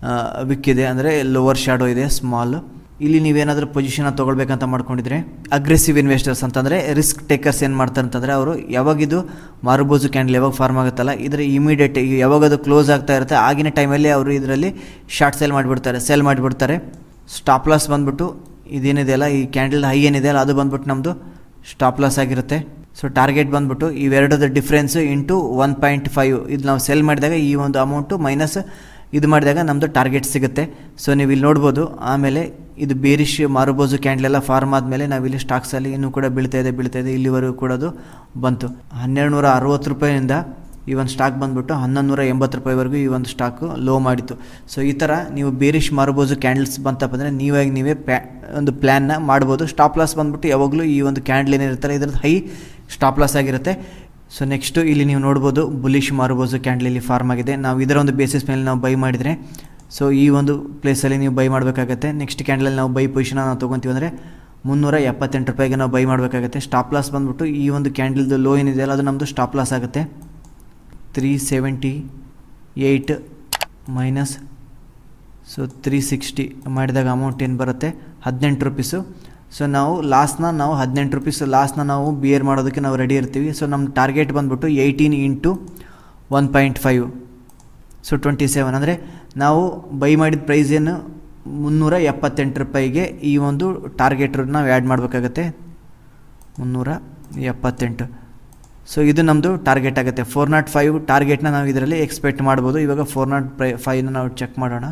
[SPEAKER 1] ವಿಕ್ ಇದೆ ಅಂದರೆ ಲೋವರ್ ಶಾಡೋ ಇದೆ ಸ್ಮಾಲ್ ಇಲ್ಲಿ ನೀವೇನಾದರೂ ಪೊಸಿಷನ್ ತೊಗೊಳ್ಬೇಕಂತ ಮಾಡ್ಕೊಂಡಿದ್ರೆ ಅಗ್ರೆಸಿವ್ ಇನ್ವೆಸ್ಟರ್ಸ್ ಅಂತಂದರೆ ರಿಸ್ಕ್ ಟೇಕರ್ಸ್ ಏನು ಮಾಡ್ತಾರೆ ಅಂತಂದರೆ ಅವರು ಯಾವಾಗಿದು ಮಾರುಬೋಜು ಕ್ಯಾಂಡಲ್ ಯಾವಾಗ ಫಾರ್ಮ್ ಆಗುತ್ತಲ್ಲ ಇದರ ಇಮಿಡಿಯೇಟ್ ಯಾವಾಗ ಅದು ಕ್ಲೋಸ್ ಆಗ್ತಾ ಇರುತ್ತೆ ಆಗಿನ ಟೈಮಲ್ಲಿ ಅವರು ಇದರಲ್ಲಿ ಶಾರ್ಟ್ ಸೆಲ್ ಮಾಡಿಬಿಡ್ತಾರೆ ಸೆಲ್ ಮಾಡಿಬಿಡ್ತಾರೆ ಸ್ಟಾಪ್ ಲಾಸ್ ಬಂದ್ಬಿಟ್ಟು ಇದೇನಿದೆಯಲ್ಲ ಈ ಕ್ಯಾಂಡಲ್ ಹೈ ಏನಿದೆಯಲ್ಲ ಅದು ಬಂದ್ಬಿಟ್ಟು ನಮ್ಮದು ಸ್ಟಾಪ್ ಲಾಸ್ ಆಗಿರುತ್ತೆ ಸೊ ಟಾರ್ಗೆಟ್ ಬಂದ್ಬಿಟ್ಟು ಇವೆರಡದ difference into one point five ಇದು ನಾವು ಸೆಲ್ ಮಾಡಿದಾಗ ಈ ಒಂದು ಅಮೌಂಟು ಮೈನಸ್ ಇದು ಮಾಡಿದಾಗ ನಮ್ಮದು ಟಾರ್ಗೆಟ್ ಸಿಗುತ್ತೆ ಸೊ ನೀವು ಇಲ್ಲಿ ನೋಡ್ಬೋದು ಆಮೇಲೆ ಇದು ಬೇರಿಶ್ ಮಾರುಬೋಜು ಕ್ಯಾಂಡಲ್ ಎಲ್ಲ ಫಾರ್ಮ್ ಆದಮೇಲೆ ನಾವಿಲ್ಲಿ ಸ್ಟಾಕ್ಸಲ್ಲಿ ಇನ್ನೂ ಕೂಡ ಬೀಳ್ತಾ ಇದೆ ಬೀಳ್ತಾ ಇದೆ ಇಲ್ಲಿವರೆಗೂ ಕೂಡ ಅದು ಬಂತು ಹನ್ನೆರಡು ನೂರ ಅರವತ್ತು ರೂಪಾಯಿಯಿಂದ ಈ ಒಂದು ಸ್ಟಾಕ್ ಬಂದುಬಿಟ್ಟು ಹನ್ನೊಂದು ನೂರ ಎಂಬತ್ತು ರೂಪಾಯಿವರೆಗೂ ಈ ಒಂದು ಸ್ಟಾಕು ಲೋ ಮಾಡಿತ್ತು ಸೊ ಈ ಥರ ನೀವು ಬೇರಿಶ್ ಮಾರ್ಬೋಜು ಕ್ಯಾಂಡಲ್ಸ್ ಬಂತಪ್ಪ ಅಂದರೆ ನೀವಾಗಿ ನೀವೇ ಪ್ಯಾ ಒಂದು ಪ್ಲ್ಯಾನ್ನ ಮಾಡ್ಬೋದು ಸ್ಟಾಪ್ ಲಾಸ್ ಬಂದ್ಬಿಟ್ಟು ಯಾವಾಗಲೂ ಈ ಒಂದು ಕ್ಯಾಂಡಲ್ ಏನಿರ್ತಾರೆ ಇದ್ರದ್ದು ಹೈ ಸ್ಟಾಪ್ ಲಾಸ್ ಆಗಿರುತ್ತೆ ಸೊ ನೆಕ್ಸ್ಟು ಇಲ್ಲಿ ನೀವು ನೋಡ್ಬೋದು ಬುಲಿಶ್ ಮಾರ್ಬೋಜು ಕ್ಯಾಂಡಲ್ ಇಲ್ಲಿ ಫಾರ್ಮ್ ಆಗಿದೆ ನಾವು ಇದರ ಒಂದು ಬೇಸಿಸ್ ಮೇಲೆ ನಾವು ಬೈ ಮಾಡಿದರೆ ಸೊ ಈ ಒಂದು ಪ್ಲೇಸಲ್ಲಿ ನೀವು ಬೈ ಮಾಡಬೇಕಾಗತ್ತೆ ನೆಕ್ಸ್ಟ್ ಕ್ಯಾಂಡಲಲ್ಲಿ ನಾವು ಬೈ ಪೊಸಿಷನ್ ನಾವು ತೊಗೊತೀವಿ ಅಂದರೆ ಮುನ್ನೂರ ಎಪ್ಪತ್ತೆಂಟು ರೂಪಾಯಿಗೆ ನಾವು ಬೈ ಮಾಡಬೇಕಾಗತ್ತೆ ಸ್ಟಾಪ್ ಲಾಸ್ ಬಂದ್ಬಿಟ್ಟು ಈ ಒಂದು ಕ್ಯಾಂಡಲ್ದು ಲೋ ಏನಿದೆಯಲ್ಲ ಅದು ನಮ್ಮದು ಸ್ಟಾಪ್ ಲಾಸ್ ಆಗುತ್ತೆ three seventy eight minus so three sixty ಮಾಡಿದಾಗ ಅಮೌಂಟ್ ಏನು ಬರುತ್ತೆ ಹದಿನೆಂಟು ರುಪೀಸು ಸೊ ನಾವು ಲಾಸ್ನ ನಾವು ಹದಿನೆಂಟು ರುಪೀಸ್ ಲಾಸ್ನ ನಾವು ಬಿಯರ್ ಮಾಡೋದಕ್ಕೆ ನಾವು ರೆಡಿ ಇರ್ತೀವಿ ಸೊ ನಮ್ಮ ಟಾರ್ಗೆಟ್ ಬಂದ್ಬಿಟ್ಟು eighteen into one point five so twenty seven ಅಂದರೆ ನಾವು ಬೈ ಮಾಡಿದ ಪ್ರೈಸ್ ಏನು ಮುನ್ನೂರ ಎಪ್ಪತ್ತೆಂಟು ರೂಪಾಯಿಗೆ ಈ ಒಂದು ಟಾರ್ಗೆಟ್ ನಾವು ಆ್ಯಡ್ ಮಾಡಬೇಕಾಗತ್ತೆ ಮುನ್ನೂರ ಎಪ್ಪತ್ತೆಂಟು ಸೊ ಇದು ನಮ್ಮದು ಟಾರ್ಗೆಟ್ ಆಗುತ್ತೆ ಫೋರ್ ನಾಟ್ ಫೈವ್ ಟಾರ್ಗೆಟ್ನ ನಾವು ಇದರಲ್ಲಿ ಎಕ್ಸ್ಪೆಕ್ಟ್ ಮಾಡ್ಬೋದು ಇವಾಗ ಫೋರ್ ನಾಟ್ ಪ್ರೈ ಫೈವ್ನ ನಾವು ಚೆಕ್ ಮಾಡೋಣ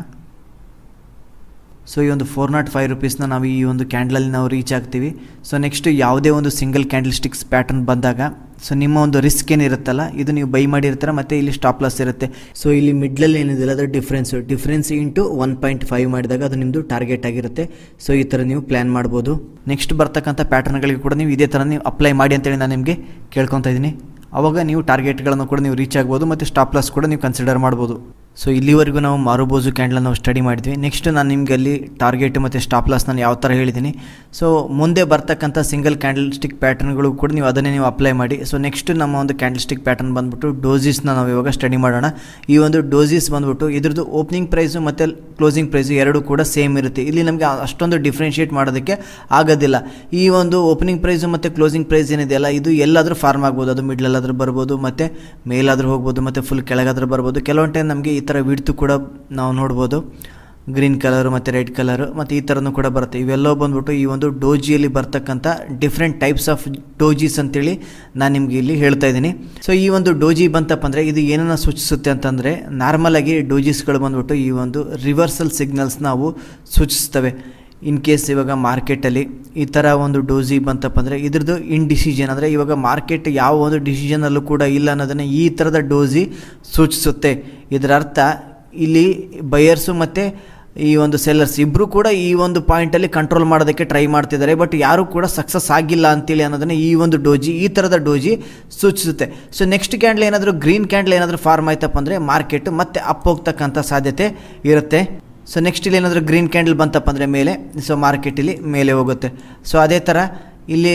[SPEAKER 1] ಸೊ ಈ ಒಂದು ಫೋರ್ ನಾಟ್ ಫೈವ್ ರುಪೀಸ್ನ ನಾವು ಈ ಒಂದು ಕ್ಯಾಂಡಲಲ್ಲಿ ನಾವು ರೀಚ್ ಆಗ್ತೀವಿ ಸೊ ನೆಕ್ಸ್ಟ್ ಯಾವುದೇ ಒಂದು ಸಿಂಗಲ್ ಕ್ಯಾಂಡಲ್ ಸ್ಟಿಕ್ಸ್ ಪ್ಯಾಟರ್ನ್ ಬಂದಾಗ ಸೊ ನಿಮ್ಮ ಒಂದು ರಿಸ್ಕ್ ಏನಿರುತ್ತಲ್ಲ ಇದು ನೀವು ಬೈ ಮಾಡಿರ್ತೀರ ಮತ್ತು ಇಲ್ಲಿ ಸ್ಟಾಪ್ ಲಾಸ್ ಇರುತ್ತೆ ಸೊ ಇಲ್ಲಿ ಮಿಡ್ಲಲ್ಲಿ ಏನಿದೆಯಲ್ಲ ಅದು difference difference into one point five ಮಾಡಿದಾಗ ಅದು ನಿಮ್ಮದು ಟಾರ್ಗೆಟ್ ಆಗಿರುತ್ತೆ ಸೊ ಈ ಥರ ನೀವು ಪ್ಲ್ಯಾನ್ ಮಾಡ್ಬೋದು ನೆಕ್ಸ್ಟ್ ಬರ್ತಕ್ಕಂಥ ಪ್ಯಾಟರ್ನ್ಗಳಿಗೆ ಕೂಡ ನೀವು ಇದೇ ಥರ ನೀವು ಅಪ್ಲೈ ಮಾಡಿ ಅಂತೇಳಿ ನಾನು ನಿಮಗೆ ಕೇಳ್ಕೊತಾ ಇದ್ದೀನಿ ಅವಾಗ ನೀವು ಟಾರ್ಗೆಟ್ಗಳನ್ನು ಕೂಡ ನೀವು ರೀಚ್ ಆಗ್ಬೋದು ಮತ್ತು ಸ್ಟಾಪ್ ಲಾಸ್ ಕೂಡ ನೀವು ಕನ್ಸಿಡರ್ ಮಾಡ್ಬೋದು ಸೊ ಇಲ್ಲಿವರೆಗೂ ನಾವು ಮಾರುಬೋಜು ಕ್ಯಾಂಡಲ್ ನಾವು ಸ್ಟಡಿ ಮಾಡಿದ್ವಿ ನೆಕ್ಸ್ಟ್ ನಾನು ನಿಮಗೆ ಅಲ್ಲಿ ಟಾರ್ಗೆಟ್ ಮತ್ತು ಸ್ಟಾಪ್ ಲಾಸ್ ನಾನು ಯಾವ ಥರ ಹೇಳಿದ್ದೀನಿ ಸೊ ಮುಂದೆ ಬರ್ತಕ್ಕಂಥ ಸಿಂಗಲ್ ಕ್ಯಾಂಡಲ್ ಸ್ಟಿಕ್ ಪ್ಯಾಟರ್ನ್ಗಳು ಕೂಡ ನೀವು ಅದನ್ನೇ ನೀವು ಅಪ್ಲೈ ಮಾಡಿ ಸೊ ನೆಕ್ಸ್ಟ್ ನಮ್ಮ ಒಂದು ಕ್ಯಾಂಡಲ್ ಸ್ಟಿಕ್ ಪ್ಯಾಟರ್ನ್ ಬಂದ್ಬಿಟ್ಟು ಡೋಸಿಸ್ನ ನಾವು ಇವಾಗ ಸ್ಟಡಿ ಮಾಡೋಣ ಈ ಒಂದು ಡೋಸಿಸ್ ಬಂದ್ಬಿಟ್ಟು ಇದ್ರದ್ದು ಓಪನಿಂಗ್ ಪ್ರೈಸು ಮತ್ತು ಕ್ಲೋಸಿಂಗ್ ಪ್ರೈಸು ಎರಡು ಕೂಡ ಸೇಮ್ ಇರುತ್ತೆ ಇಲ್ಲಿ ನಮಗೆ ಅಷ್ಟೊಂದು ಡಿಫ್ರೆನ್ಷಿಯೇಟ್ ಮಾಡೋದಕ್ಕೆ ಆಗೋದಿಲ್ಲ ಈ ಒಂದು ಓಪನಿಂಗ್ ಪ್ರೈಸು ಮತ್ತು ಕ್ಲೋಸಿಂಗ್ ಪ್ರೈಸ್ ಏನಿದೆಯಲ್ಲ ಇದು ಎಲ್ಲಾದರೂ ಫಾರ್ಮ್ ಆಗ್ಬೋದು ಅದು ಮಿಡ್ಲಲ್ಲಾದರೂ ಬರ್ಬೋದು ಮತ್ತು ಮೇಲಾದರೂ ಹೋಗ್ಬೋದು ಮತ್ತು ಫುಲ್ ಕೆಳಗಾದರೂ ಬರ್ಬೋದು ಕೆಲವೊಂದು ಟೈಮ್ ನಮಗೆ ಈ ಥರ ವಿಡ್ತು ಕೂಡ ನಾವು ನೋಡ್ಬೋದು ಗ್ರೀನ್ ಕಲರು ಮತ್ತು ರೆಡ್ ಕಲರು ಮತ್ತು ಈ ಥರನೂ ಕೂಡ ಬರುತ್ತೆ ಇವೆಲ್ಲವೂ ಬಂದ್ಬಿಟ್ಟು ಈ ಒಂದು ಡೋಜಿಯಲ್ಲಿ ಬರ್ತಕ್ಕಂಥ ಡಿಫ್ರೆಂಟ್ ಟೈಪ್ಸ್ ಆಫ್ ಡೋಜೀಸ್ ಅಂತೇಳಿ ನಾನು ನಿಮಗೆ ಇಲ್ಲಿ ಹೇಳ್ತಾ ಇದ್ದೀನಿ ಸೊ ಈ ಒಂದು ಡೋಜಿ ಬಂತಪ್ಪ ಅಂದರೆ ಇದು ಏನನ್ನು ಸೂಚಿಸುತ್ತೆ ಅಂತಂದರೆ ನಾರ್ಮಲಾಗಿ ಡೋಜಿಸ್ಗಳು ಬಂದ್ಬಿಟ್ಟು ಈ ಒಂದು ರಿವರ್ಸಲ್ ಸಿಗ್ನಲ್ಸ್ ನಾವು ಸೂಚಿಸ್ತವೆ ಇನ್ ಕೇಸ್ ಇವಾಗ ಮಾರ್ಕೆಟಲ್ಲಿ ಈ ಥರ ಒಂದು ಡೋಸಿ ಬಂತಪ್ಪ ಅಂದರೆ ಇದ್ರದ್ದು ಇನ್ ಡಿಸಿಷನ್ ಅಂದರೆ ಇವಾಗ ಮಾರ್ಕೆಟ್ ಯಾವ ಒಂದು ಡಿಸಿಷನಲ್ಲೂ ಕೂಡ ಇಲ್ಲ ಅನ್ನೋದನ್ನು ಈ ಥರದ ಡೋಸಿ ಸೂಚಿಸುತ್ತೆ ಇದರ ಅರ್ಥ ಇಲ್ಲಿ ಬಯರ್ಸು ಮತ್ತು ಈ ಒಂದು ಸೆಲ್ಲರ್ಸ್ ಇಬ್ಬರು ಕೂಡ ಈ ಒಂದು ಪಾಯಿಂಟಲ್ಲಿ ಕಂಟ್ರೋಲ್ ಮಾಡೋದಕ್ಕೆ ಟ್ರೈ ಮಾಡ್ತಿದ್ದಾರೆ ಬಟ್ ಯಾರೂ ಕೂಡ ಸಕ್ಸಸ್ ಆಗಿಲ್ಲ ಅಂತೇಳಿ ಅನ್ನೋದನ್ನು ಈ ಒಂದು ಡೋಜಿ ಈ ಥರದ ಡೋಜಿ ಸೂಚಿಸುತ್ತೆ ಸೊ ನೆಕ್ಸ್ಟ್ ಕ್ಯಾಂಡಲ್ ಏನಾದರೂ ಗ್ರೀನ್ ಕ್ಯಾಂಡಲ್ ಏನಾದರೂ ಫಾರ್ಮ್ ಆಯ್ತಪ್ಪ ಅಂದರೆ ಮಾರ್ಕೆಟ್ ಮತ್ತೆ ಅಪ್ ಹೋಗ್ತಕ್ಕಂಥ ಸಾಧ್ಯತೆ ಇರುತ್ತೆ ಸೊ ನೆಕ್ಸ್ಟ್ ಇಲ್ಲಿ ಏನಾದರೂ ಗ್ರೀನ್ ಕ್ಯಾಂಡಲ್ ಬಂತಪ್ಪ ಅಂದರೆ ಮೇಲೆ ಸೊ ಮಾರ್ಕೆಟಲ್ಲಿ ಮೇಲೆ ಹೋಗುತ್ತೆ ಸೊ ಅದೇ ಥರ ಇಲ್ಲಿ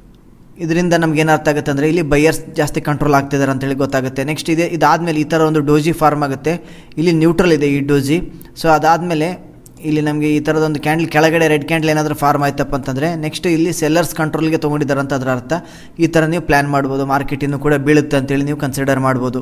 [SPEAKER 1] ಇದರಿಂದ ನಮ್ಗೆ ಏನು ಅರ್ಥ ಆಗುತ್ತೆ ಅಂದರೆ ಇಲ್ಲಿ ಬೈಯರ್ಸ್ ಜಾಸ್ತಿ ಕಂಟ್ರೋಲ್ ಆಗ್ತಿದ್ದಾರೆ ಅಂತೇಳಿ ಗೊತ್ತಾಗುತ್ತೆ ನೆಕ್ಸ್ಟ್ ಇದೆ ಇದಾದಮೇಲೆ ಈ ಥರ ಒಂದು ಡೋಜಿ ಫಾರ್ಮ್ ಆಗುತ್ತೆ ಇಲ್ಲಿ ನ್ಯೂಟ್ರಲ್ ಇದೆ ಈ ಡೋಜಿ ಸೊ ಅದಾದಮೇಲೆ ಇಲ್ಲಿ ನಮಗೆ ಈ ಥರದೊಂದು ಕ್ಯಾಂಡಲ್ ಕೆಳಗಡೆ ರೆಡ್ ಕ್ಯಾಂಡಲ್ ಏನಾದರೂ ಫಾರ್ಮ್ ಆಯ್ತಪ್ಪ ಅಂತಂದರೆ ನೆಕ್ಸ್ಟ್ ಇಲ್ಲಿ ಸೆಲ್ಲರ್ಸ್ ಕಂಟ್ರೋಲ್ಗೆ ತೊಗೊಂಡಿದ್ದಾರೆ ಅಂತ ಅದರ ಅರ್ಥ ಈ ಥರ ನೀವು ಪ್ಲ್ಯಾನ್ ಮಾಡ್ಬೋದು ಮಾರ್ಕೆಟ್ ಇನ್ನೂ ಕೂಡ ಬೀಳುತ್ತೆ ಅಂತೇಳಿ ನೀವು ಕನ್ಸಿಡರ್ ಮಾಡ್ಬೋದು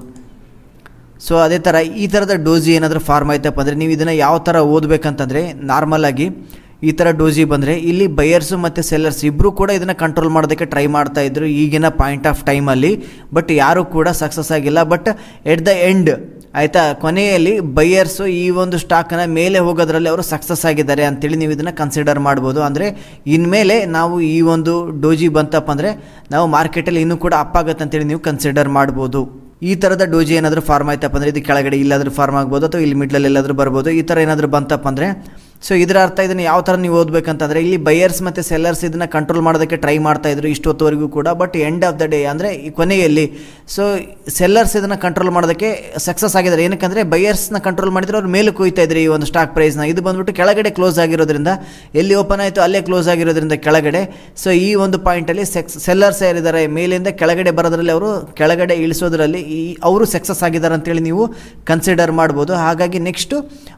[SPEAKER 1] ಸೊ ಅದೇ ಥರ ಈ ಥರದ ಡೋಜಿ ಏನಾದರೂ ಫಾರ್ಮ್ ಆಯ್ತಪ್ಪ ಅಂದರೆ ನೀವು ಇದನ್ನು ಯಾವ ಥರ ಓದಬೇಕಂತಂದರೆ ನಾರ್ಮಲಾಗಿ ಈ ಥರ ಡೋಜಿ ಬಂದರೆ ಇಲ್ಲಿ ಬಯರ್ಸು ಮತ್ತು ಸೆಲ್ಲರ್ಸ್ ಇಬ್ಬರು ಕೂಡ ಇದನ್ನು ಕಂಟ್ರೋಲ್ ಮಾಡೋದಕ್ಕೆ ಟ್ರೈ ಮಾಡ್ತಾ ಇದ್ರು ಈಗಿನ ಪಾಯಿಂಟ್ ಆಫ್ ಟೈಮಲ್ಲಿ ಬಟ್ ಯಾರೂ ಕೂಡ ಸಕ್ಸಸ್ ಆಗಿಲ್ಲ ಬಟ್ ಎಟ್ ದ ಎಂಡ್ ಆಯಿತಾ ಕೊನೆಯಲ್ಲಿ ಬೈಯರ್ಸು ಈ ಒಂದು ಸ್ಟಾಕನ್ನು ಮೇಲೆ ಹೋಗೋದ್ರಲ್ಲಿ ಅವರು ಸಕ್ಸಸ್ ಆಗಿದ್ದಾರೆ ಅಂತೇಳಿ ನೀವು ಇದನ್ನು ಕನ್ಸಿಡರ್ ಮಾಡ್ಬೋದು ಅಂದರೆ ಇನ್ಮೇಲೆ ನಾವು ಈ ಒಂದು ಡೋಜಿ ಬಂತಪ್ಪ ಅಂದರೆ ನಾವು ಮಾರ್ಕೆಟಲ್ಲಿ ಇನ್ನೂ ಕೂಡ ಅಪ್ ಆಗುತ್ತೆ ಅಂತೇಳಿ ನೀವು ಕನ್ಸಿಡರ್ ಮಾಡ್ಬೋದು ಈ ಥರದ ಡೋಜಿ ಏನಾದರೂ ಫಾರ್ಮ್ ಆಯ್ತಪ್ಪ ಅಂದರೆ ಇದು ಕೆಳಗಡೆ ಇಲ್ಲಾದರೂ ಫಾರ್ಮ್ ಆಗ್ಬೋದು ಅಥವಾ ಇಲ್ಲಿ ಮಿಡ್ಲಲ್ಲಿ ಎಲ್ಲಾದರೂ ಬರ್ಬೋದು ಈ ಥರ ಏನಾದರೂ ಬಂತಪ್ಪ ಅಂದರೆ ಸೊ ಇದರ ಅರ್ಥ ಇದನ್ನು ಯಾವ ಥರ ನೀವು ಓದಬೇಕಂತಂದರೆ ಇಲ್ಲಿ ಬೈಯರ್ಸ್ ಮತ್ತು ಸೆಲ್ಲರ್ಸ್ ಇದನ್ನು ಕಂಟ್ರೋಲ್ ಮಾಡೋದಕ್ಕೆ ಟ್ರೈ ಮಾಡ್ತಾ ಇದ್ರು ಇಷ್ಟೊತ್ತವರೆಗೂ ಕೂಡ but end of the day ಅಂದರೆ ಈ ಕೊನೆಯಲ್ಲಿ ಸೊ ಸೆಲ್ಲರ್ಸ್ ಇದನ್ನು ಕಂಟ್ರೋಲ್ ಮಾಡೋದಕ್ಕೆ ಸಕ್ಸಸ್ ಆಗಿದ್ದಾರೆ ಏನಕ್ಕಂದರೆ ಬೈಯರ್ಸ್ನ ಕಂಟ್ರೋಲ್ ಮಾಡಿದ್ರೆ ಅವ್ರು ಮೇಲೆ ಕುಯ್ತಾ ಇದ್ರು ಈ ಒಂದು ಸ್ಟಾಕ್ ಪ್ರೈಸ್ನ ಇದು ಬಂದ್ಬಿಟ್ಟು ಕೆಳಗಡೆ ಕ್ಲೋಸ್ ಆಗಿರೋದ್ರಿಂದ ಎಲ್ಲಿ ಓಪನ್ ಆಯಿತು ಅಲ್ಲೇ ಕ್ಲೋಸ್ ಆಗಿರೋದ್ರಿಂದ ಕೆಳಗಡೆ ಸೊ ಈ ಒಂದು ಪಾಯಿಂಟಲ್ಲಿ ಸೆಕ್ಸ್ ಸೆಲ್ಲರ್ಸ್ ಯಾರಿದ್ದಾರೆ ಮೇಲಿಂದ ಕೆಳಗಡೆ ಬರೋದ್ರಲ್ಲಿ ಅವರು ಕೆಳಗಡೆ ಇಳಿಸೋದ್ರಲ್ಲಿ ಈ ಅವರು ಸಕ್ಸಸ್ ಆಗಿದ್ದಾರೆ ಅಂತೇಳಿ ನೀವು ಕನ್ಸಿಡರ್ ಮಾಡ್ಬೋದು ಹಾಗಾಗಿ ನೆಕ್ಸ್ಟು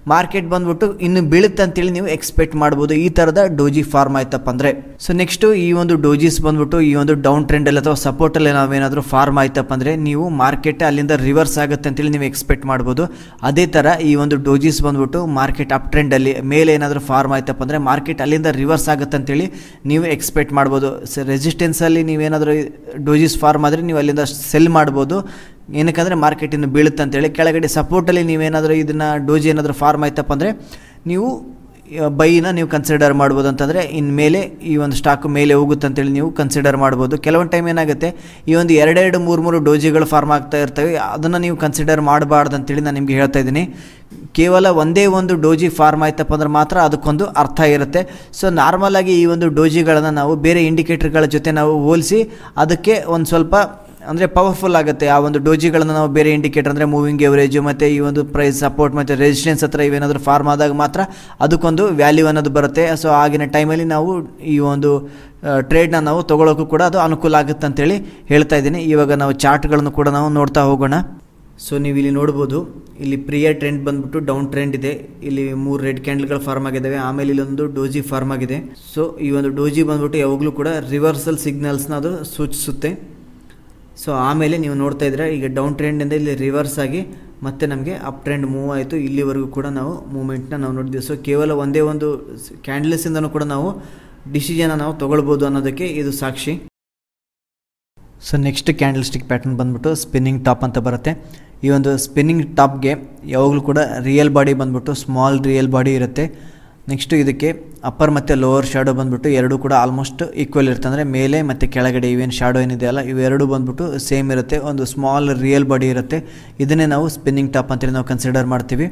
[SPEAKER 1] ಮಾರ್ಕೆಟ್ ಬಂದ್ಬಿಟ್ಟು ಇನ್ನು ಬೀಳುತ್ತೆ ಅಂತೇಳಿ ನೀವು ಎಕ್ಸ್ಪೆಕ್ಟ್ ಮಾಡ್ಬೋದು ಈ ಥರದ ಡೋಜಿ ಫಾರ್ಮ್ ಆಯ್ತಪ್ಪ ಅಂದರೆ ಸೊ ನೆಕ್ಸ್ಟು ಈ ಒಂದು ಡೋಜಿಸ್ ಬಂದ್ಬಿಟ್ಟು ಈ ಒಂದು ಡೌನ್ ಟ್ರೆಂಡಲ್ಲಿ ಅಥವಾ ಸಪೋರ್ಟಲ್ಲಿ ನಾವೇನಾದರೂ ಫಾರ್ಮ್ ಆಯ್ತಪ್ಪ ಅಂದರೆ ನೀವು ಮಾರ್ಕೆಟ್ ಅಲ್ಲಿಂದ ರಿವರ್ಸ್ ಆಗುತ್ತೆ ಅಂತೇಳಿ ನೀವು ಎಕ್ಸ್ಪೆಕ್ಟ್ ಮಾಡ್ಬೋದು ಅದೇ ಥರ ಈ ಒಂದು ಡೋಜಿಸ್ ಬಂದ್ಬಿಟ್ಟು ಮಾರ್ಕೆಟ್ ಅಪ್ ಟ್ರೆಂಡಲ್ಲಿ ಮೇಲೆ ಏನಾದರೂ ಫಾರ್ಮ್ ಆಯ್ತಪ್ಪ ಅಂದರೆ ಮಾರ್ಕೆಟ್ ಅಲ್ಲಿಂದ ರಿವರ್ಸ್ ಆಗುತ್ತೆ ಅಂತೇಳಿ ನೀವು ಎಕ್ಸ್ಪೆಕ್ಟ್ ಮಾಡ್ಬೋದು ಸೊ ರೆಸಿಸ್ಟೆನ್ಸಲ್ಲಿ ನೀವೇನಾದರೂ ಡೋಜಿಸ್ ಫಾರ್ಮ್ ಆದರೆ ನೀವು ಅಲ್ಲಿಂದ ಸೆಲ್ ಮಾಡ್ಬೋದು ಏನಕ್ಕಂದರೆ ಮಾರ್ಕೆಟ್ ಇನ್ನು ಬೀಳುತ್ತೆ ಅಂತೇಳಿ ಕೆಳಗಡೆ ಸಪೋರ್ಟಲ್ಲಿ ನೀವೇನಾದರೂ ಇದನ್ನು ಡೋಜಿ ಏನಾದರೂ ಫಾರ್ಮ್ ಆಯ್ತಪ್ಪ ಅಂದರೆ ನೀವು ಬೈನ ನೀವು ಕನ್ಸಿಡರ್ ಮಾಡ್ಬೋದು ಅಂತಂದರೆ ಇನ್ಮೇಲೆ ಈ ಒಂದು ಸ್ಟಾಕ್ ಮೇಲೆ ಹೋಗುತ್ತೆ ಅಂತೇಳಿ ನೀವು ಕನ್ಸಿಡರ್ ಮಾಡ್ಬೋದು ಕೆಲವೊಂದು ಟೈಮ್ ಏನಾಗುತ್ತೆ ಈ ಒಂದು ಎರಡೆರಡು ಮೂರು ಮೂರು ಡೋಜಿಗಳು ಫಾರ್ಮ್ ಆಗ್ತಾ ಇರ್ತವೆ ಅದನ್ನು ನೀವು ಕನ್ಸಿಡರ್ ಮಾಡಬಾರ್ದು ಅಂತೇಳಿ ನಾನು ನಿಮಗೆ ಹೇಳ್ತಾ ಇದ್ದೀನಿ ಕೇವಲ ಒಂದೇ ಒಂದು ಡೋಜಿ ಫಾರ್ಮ್ ಆಯ್ತಪ್ಪ ಅಂದ್ರೆ ಮಾತ್ರ ಅದಕ್ಕೊಂದು ಅರ್ಥ ಇರುತ್ತೆ ಸೊ ನಾರ್ಮಲಾಗಿ ಈ ಒಂದು ಡೋಜಿಗಳನ್ನು ನಾವು ಬೇರೆ ಇಂಡಿಕೇಟರ್ಗಳ ಜೊತೆ ನಾವು ಹೋಲಿಸಿ ಅದಕ್ಕೆ ಒಂದು ಸ್ವಲ್ಪ ಅಂದರೆ ಪವರ್ಫುಲ್ ಆಗುತ್ತೆ ಆ ಒಂದು ಡೋಜಿಗಳನ್ನು ನಾವು ಬೇರೆ ಇಂಡಿಕೇಟರ್ ಅಂದರೆ ಮೂವಿಂಗ್ ಎವರೇಜು ಮತ್ತು ಈ ಒಂದು ಪ್ರೈಸ್ ಸಪೋರ್ಟ್ ಮತ್ತು ರೆಸಿಸ್ಟೆನ್ಸ್ ಹತ್ರ ಇವೇನಾದರೂ ಫಾರ್ಮ್ ಆದಾಗ ಮಾತ್ರ ಅದಕ್ಕೊಂದು ವ್ಯಾಲ್ಯೂ ಅನ್ನೋದು ಬರುತ್ತೆ ಸೊ ಆಗಿನ ಟೈಮಲ್ಲಿ ನಾವು ಈ ಒಂದು ಟ್ರೇಡ್ನ ನಾವು ತೊಗೊಳೋಕ್ಕೂ ಕೂಡ ಅದು ಅನುಕೂಲ ಆಗುತ್ತೆ ಅಂತೇಳಿ ಹೇಳ್ತಾ ಇದ್ದೀನಿ ಇವಾಗ ನಾವು ಚಾರ್ಟ್ಗಳನ್ನು ಕೂಡ ನಾವು ನೋಡ್ತಾ ಹೋಗೋಣ ಸೊ ನೀವು ಇಲ್ಲಿ ನೋಡ್ಬೋದು ಇಲ್ಲಿ ಪ್ರಿಯ ಟ್ರೆಂಡ್ ಬಂದ್ಬಿಟ್ಟು ಡೌನ್ ಟ್ರೆಂಡ್ ಇದೆ ಇಲ್ಲಿ ಮೂರು ರೆಡ್ ಕ್ಯಾಂಡಲ್ಗಳು ಫಾರ್ಮ್ ಆಗಿದ್ದಾವೆ ಆಮೇಲೆ ಇಲ್ಲೊಂದು ಡೋಜಿ ಫಾರ್ಮ್ ಆಗಿದೆ ಸೊ ಈ ಒಂದು ಡೋಜಿ ಬಂದ್ಬಿಟ್ಟು ಯಾವಾಗಲೂ ಕೂಡ ರಿವರ್ಸಲ್ ಸಿಗ್ನಲ್ಸ್ನ ಅದು ಸೂಚಿಸುತ್ತೆ ಸೊ ಆಮೇಲೆ ನೀವು ನೋಡ್ತಾ ಇದ್ರೆ ಈಗ ಡೌನ್ ಟ್ರೆಂಡಿಂದ ಇಲ್ಲಿ ರಿವರ್ಸ್ ಆಗಿ ಮತ್ತೆ ನಮಗೆ ಅಪ್ ಟ್ರೆಂಡ್ ಮೂವ್ ಆಯಿತು ಇಲ್ಲಿವರೆಗೂ ಕೂಡ ನಾವು ಮೂಮೆಂಟ್ನ ನಾವು ನೋಡಿದ್ವಿ ಸೊ ಕೇವಲ ಒಂದೇ ಒಂದು ಕ್ಯಾಂಡಲ್ಸಿಂದನೂ ಕೂಡ ನಾವು ಡಿಸಿಷನ್ನ ನಾವು ತೊಗೊಳ್ಬೋದು ಅನ್ನೋದಕ್ಕೆ ಇದು ಸಾಕ್ಷಿ so next candle stick pattern ಬಂದ್ಬಿಟ್ಟು ಸ್ಪಿನ್ನಿಂಗ್ ಟಾಪ್ ಅಂತ ಬರುತ್ತೆ ಈ ಒಂದು ಸ್ಪಿನ್ನಿಂಗ್ ಟಾಪ್ಗೆ ಯಾವಾಗಲೂ ಕೂಡ ರಿಯಲ್ ಬಾಡಿ ಬಂದ್ಬಿಟ್ಟು ಸ್ಮಾಲ್ ರಿಯಲ್ ಬಾಡಿ ಇರುತ್ತೆ ನೆಕ್ಸ್ಟು ಇದಕ್ಕೆ ಅಪ್ಪರ್ ಮತ್ತು ಲೋವರ್ ಶಾಡೋ ಬಂದ್ಬಿಟ್ಟು ಎರಡೂ ಕೂಡ ಆಲ್ಮೋಸ್ಟ್ ಈಕ್ವಲ್ ಇರುತ್ತೆ ಅಂದರೆ ಮೇಲೆ ಮತ್ತು ಕೆಳಗಡೆ ಇವೇನು ಶಾಡೋ ಏನಿದೆಯಲ್ಲ ಇವೆರಡು ಬಂದ್ಬಿಟ್ಟು ಸೇಮ್ ಇರುತ್ತೆ ಒಂದು ಸ್ಮಾಲ್ ರಿಯಲ್ ಬಾಡಿ ಇರುತ್ತೆ ಇದನ್ನೇ ನಾವು ಸ್ಪಿನ್ನಿಂಗ್ ಟಾಪ್ ಅಂತೇಳಿ ನಾವು ಕನ್ಸಿಡರ್ ಮಾಡ್ತೀವಿ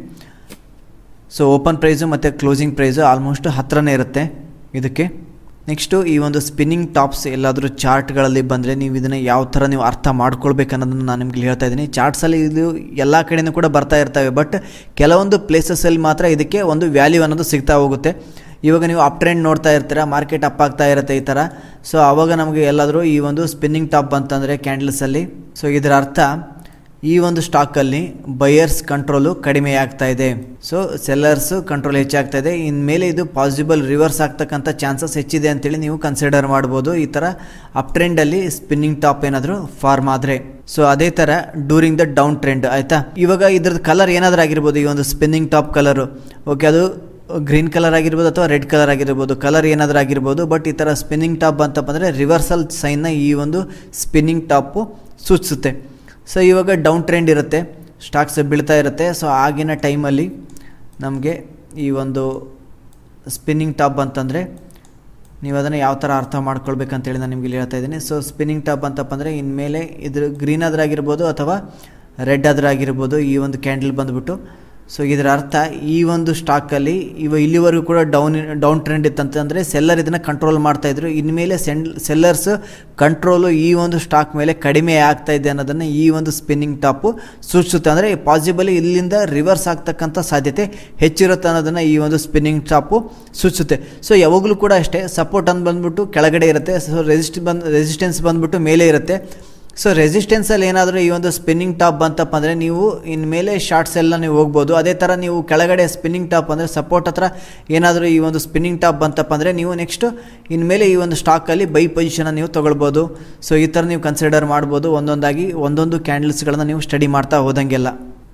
[SPEAKER 1] ಸೊ ಓಪನ್ ಪ್ರೈಸು ಮತ್ತು ಕ್ಲೋಸಿಂಗ್ ಪ್ರೈಸು ಆಲ್ಮೋಸ್ಟ್ ಹತ್ರನೇ ಇರುತ್ತೆ ಇದಕ್ಕೆ ನೆಕ್ಸ್ಟು ಈ ಒಂದು ಸ್ಪಿನ್ನಿಂಗ್ ಟಾಪ್ಸ್ ಎಲ್ಲಾದರೂ ಚಾರ್ಟ್ಗಳಲ್ಲಿ ಬಂದರೆ ನೀವು ಇದನ್ನು ಯಾವ ಥರ ನೀವು ಅರ್ಥ ಮಾಡ್ಕೊಳ್ಬೇಕು ಅನ್ನೋದನ್ನು ನಾನು ನಿಮ್ಗೆ ಹೇಳ್ತಾ ಇದ್ದೀನಿ ಚಾರ್ಟ್ಸಲ್ಲಿ ಇದು ಎಲ್ಲ ಕಡೆಯೂ ಕೂಡ ಬರ್ತಾ ಇರ್ತವೆ ಬಟ್ ಕೆಲವೊಂದು ಪ್ಲೇಸಸಲ್ಲಿ ಮಾತ್ರ ಇದಕ್ಕೆ ಒಂದು ವ್ಯಾಲ್ಯೂ ಅನ್ನೋದು ಸಿಗ್ತಾ ಹೋಗುತ್ತೆ ಇವಾಗ ನೀವು ಅಪ್ ಟ್ರೆಂಡ್ ನೋಡ್ತಾ ಇರ್ತೀರ ಮಾರ್ಕೆಟ್ ಅಪ್ ಆಗ್ತಾ ಇರುತ್ತೆ ಈ ಥರ ಸೊ ಆವಾಗ ನಮಗೆ ಎಲ್ಲಾದರೂ ಈ ಒಂದು ಸ್ಪಿನ್ನಿಂಗ್ ಟಾಪ್ ಬಂತಂದರೆ ಕ್ಯಾಂಡಲ್ಸಲ್ಲಿ ಸೊ ಇದರ ಅರ್ಥ ಈ ಒಂದು ಸ್ಟಾಕಲ್ಲಿ ಬಯರ್ಸ್ ಕಂಟ್ರೋಲು ಕಡಿಮೆ ಆಗ್ತಾ ಇದೆ ಸೊ ಸೆಲ್ಲರ್ಸ್ ಕಂಟ್ರೋಲ್ ಹೆಚ್ಚಾಗ್ತಾ ಇದೆ ಇನ್ಮೇಲೆ ಇದು ಪಾಸಿಬಲ್ ರಿವರ್ಸ್ ಆಗ್ತಕ್ಕಂಥ ಚಾನ್ಸಸ್ ಹೆಚ್ಚಿದೆ ಅಂತೇಳಿ ನೀವು ಕನ್ಸಿಡರ್ ಮಾಡ್ಬೋದು ಈ ಥರ ಅಪ್ ಟ್ರೆಂಡಲ್ಲಿ ಸ್ಪಿನ್ನಿಂಗ್ ಟಾಪ್ ಏನಾದರೂ ಫಾರ್ಮ್ ಆದರೆ ಸೊ ಅದೇ ಥರ ಡ್ಯೂರಿಂಗ್ ದ ಡೌನ್ ಟ್ರೆಂಡ್ ಆಯಿತಾ ಇವಾಗ ಇದ್ರದ್ದು ಕಲರ್ ಏನಾದರೂ ಆಗಿರ್ಬೋದು ಈ ಒಂದು ಸ್ಪಿನ್ನಿಂಗ್ ಟಾಪ್ ಕಲರು ಓಕೆ ಅದು ಗ್ರೀನ್ ಕಲರ್ ಆಗಿರ್ಬೋದು ಅಥವಾ ರೆಡ್ ಕಲರ್ ಆಗಿರ್ಬೋದು ಕಲರ್ ಏನಾದರೂ ಆಗಿರ್ಬೋದು ಬಟ್ ಈ ಥರ ಸ್ಪಿನ್ನಿಂಗ್ ಟಾಪ್ ಅಂತಪ್ಪ ಅಂದರೆ ರಿವರ್ಸಲ್ ಸೈನ್ನ ಈ ಒಂದು ಸ್ಪಿನ್ನಿಂಗ್ ಟಾಪು ಸೂಚಿಸುತ್ತೆ ಸೊ ಇವಾಗ ಡೌನ್ ಟ್ರೆಂಡ್ ಇರುತ್ತೆ ಸ್ಟಾಕ್ಸ್ ಬೀಳ್ತಾ ಇರುತ್ತೆ ಸೊ ಆಗಿನ ಟೈಮಲ್ಲಿ ನಮಗೆ ಈ ಒಂದು ಸ್ಪಿನ್ನಿಂಗ್ ಟಾಪ್ ಅಂತಂದರೆ ನೀವು ಅದನ್ನು ಯಾವ ಥರ ಅರ್ಥ ಮಾಡ್ಕೊಳ್ಬೇಕಂತೇಳಿ ನಾನು ನಿಮಗೆ ಹೇಳ್ತಾ ಇದ್ದೀನಿ ಸೊ ಸ್ಪಿನ್ನಿಂಗ್ ಟಾಪ್ ಅಂತಪ್ಪ ಅಂದರೆ ಇನ್ಮೇಲೆ ಇದ್ರ ಗ್ರೀನ್ ಆದ್ರಾಗಿರ್ಬೋದು ಅಥವಾ ರೆಡ್ ಆದ್ರಾಗಿರ್ಬೋದು ಈ ಒಂದು ಕ್ಯಾಂಡಲ್ ಬಂದುಬಿಟ್ಟು ಸೊ ಇದರ ಅರ್ಥ ಈ ಒಂದು ಸ್ಟಾಕಲ್ಲಿ ಇವ ಇಲ್ಲಿವರೆಗೂ ಕೂಡ ಡೌನ್ ಡೌನ್ ಟ್ರೆಂಡ್ ಇತ್ತಂತಂದರೆ ಸೆಲ್ಲರ್ ಇದನ್ನು ಕಂಟ್ರೋಲ್ ಮಾಡ್ತಾಯಿದ್ರು ಇನ್ಮೇಲೆ ಸೆನ್ ಸೆಲ್ಲರ್ಸ್ ಕಂಟ್ರೋಲು ಈ ಒಂದು ಸ್ಟಾಕ್ ಮೇಲೆ ಕಡಿಮೆ ಆಗ್ತಾ ಇದೆ ಅನ್ನೋದನ್ನು ಈ ಒಂದು ಸ್ಪಿನ್ನಿಂಗ್ ಟಾಪು ಸೂಚಿಸುತ್ತೆ ಅಂದರೆ ಪಾಸಿಬಲಿ ಇಲ್ಲಿಂದ ರಿವರ್ಸ್ ಆಗ್ತಕ್ಕಂಥ ಸಾಧ್ಯತೆ ಹೆಚ್ಚಿರುತ್ತೆ ಅನ್ನೋದನ್ನು ಈ ಒಂದು ಸ್ಪಿನ್ನಿಂಗ್ ಟಾಪು ಸೂಚಿಸುತ್ತೆ ಸೊ ಯಾವಾಗಲೂ ಕೂಡ ಅಷ್ಟೇ ಸಪೋರ್ಟ್ ಅಂತ ಬಂದ್ಬಿಟ್ಟು ಕೆಳಗಡೆ ಇರುತ್ತೆ ಸೊ ರೆಸಿಸ್ಟ್ ಬಂದು ರೆಸಿಸ್ಟೆನ್ಸ್ ಬಂದ್ಬಿಟ್ಟು ಮೇಲೆ ಇರುತ್ತೆ ಸೊ ರೆಸಿಸ್ಟೆನ್ಸಲ್ಲಿ ಏನಾದರೂ ಈ ಒಂದು ಸ್ಪಿನ್ನಿಂಗ್ ಟಾಪ್ ಬಂತಪ್ಪ ಅಂದರೆ ನೀವು ಇನ್ಮೇಲೆ ಶಾರ್ಟ್ಸ್ ಎಲ್ಲ ನೀವು ಹೋಗ್ಬೋದು ಅದೇ ಥರ ನೀವು ಕೆಳಗಡೆ ಸ್ಪಿನ್ನಿಂಗ್ ಟಾಪ್ ಅಂದರೆ ಸಪೋರ್ಟ್ ಹತ್ರ ಏನಾದರೂ ಈ ಒಂದು ಸ್ಪಿನ್ನಿಂಗ್ ಟಾಪ್ ಬಂತಪ್ಪ ಅಂದರೆ ನೀವು ನೆಕ್ಸ್ಟು ಇನ್ಮೇಲೆ ಈ ಒಂದು ಸ್ಟಾಕಲ್ಲಿ ಬೈ ಪೊಸಿಷನ್ನ ನೀವು ತೊಗೊಳ್ಬೋದು ಸೊ ಈ ಥರ ನೀವು ಕನ್ಸಿಡರ್ ಮಾಡ್ಬೋದು ಒಂದೊಂದಾಗಿ ಒಂದೊಂದು ಕ್ಯಾಂಡಲ್ಸ್ಗಳನ್ನು ನೀವು ಸ್ಟಡಿ ಮಾಡ್ತಾ ಹೋದಂಗೆಲ್ಲ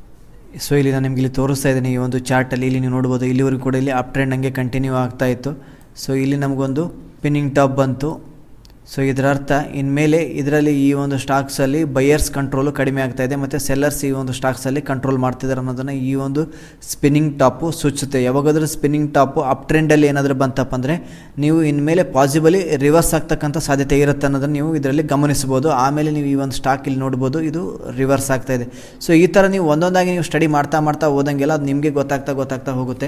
[SPEAKER 1] ಸೊ ಇಲ್ಲಿ ನಾನು ನಿಮ್ಗೆ ಇಲ್ಲಿ ತೋರಿಸ್ತಾ ಇದ್ದೀನಿ ಈ ಒಂದು ಚಾರ್ಟಲ್ಲಿ ಇಲ್ಲಿ ನೀವು ನೋಡ್ಬೋದು ಇಲ್ಲಿವರೆಗೂ ಕೂಡ ಇಲ್ಲಿ ಅಪ್ ಟ್ರೆಂಡ್ ಹಂಗೆ ಕಂಟಿನ್ಯೂ ಆಗ್ತಾ ಇತ್ತು ಸೊ ಇಲ್ಲಿ ನಮಗೊಂದು ಸ್ಪಿನ್ನಿಂಗ್ ಟಾಪ್ ಬಂತು ಸೊ ಇದರ ಅರ್ಥ ಇನ್ಮೇಲೆ ಇದರಲ್ಲಿ ಈ ಒಂದು ಸ್ಟಾಕ್ಸಲ್ಲಿ ಬಯರ್ಸ್ ಕಂಟ್ರೋಲು ಕಡಿಮೆ ಆಗ್ತಾ ಇದೆ ಮತ್ತು ಸೆಲ್ಲರ್ಸ್ ಈ ಒಂದು ಸ್ಟಾಕ್ಸಲ್ಲಿ ಕಂಟ್ರೋಲ್ ಮಾಡ್ತಿದ್ದಾರೆ ಅನ್ನೋದನ್ನು ಈ ಒಂದು ಸ್ಪಿನ್ನಿಂಗ್ ಟಾಪು ಸೂಚಿಸುತ್ತೆ ಯಾವಾಗಾದರೂ ಸ್ಪಿನ್ನಿಂಗ್ ಟಾಪು ಅಪ್ ಟ್ರೆಂಡಲ್ಲಿ ಏನಾದರೂ ಬಂತಪ್ಪ ಅಂದರೆ ನೀವು ಇನ್ಮೇಲೆ ಪಾಸಿಬಲಿ ರಿವರ್ಸ್ ಆಗ್ತಕ್ಕಂಥ ಸಾಧ್ಯತೆ ಇರುತ್ತೆ ಅನ್ನೋದನ್ನು ನೀವು ಇದರಲ್ಲಿ ಗಮನಿಸ್ಬೋದು ಆಮೇಲೆ ನೀವು ಈ ಒಂದು ಸ್ಟಾಕ್ ಇಲ್ಲಿ ನೋಡ್ಬೋದು ಇದು ರಿವರ್ಸ್ ಆಗ್ತಾ ಇದೆ ಸೊ ಈ ಥರ ನೀವು ಒಂದೊಂದಾಗಿ ನೀವು ಸ್ಟಡಿ ಮಾಡ್ತಾ ಮಾಡ್ತಾ ಹೋದಂಗೆಲ್ಲ ಅದು ನಿಮಗೆ ಗೊತ್ತಾಗ್ತಾ ಗೊತ್ತಾಗ್ತಾ ಹೋಗುತ್ತೆ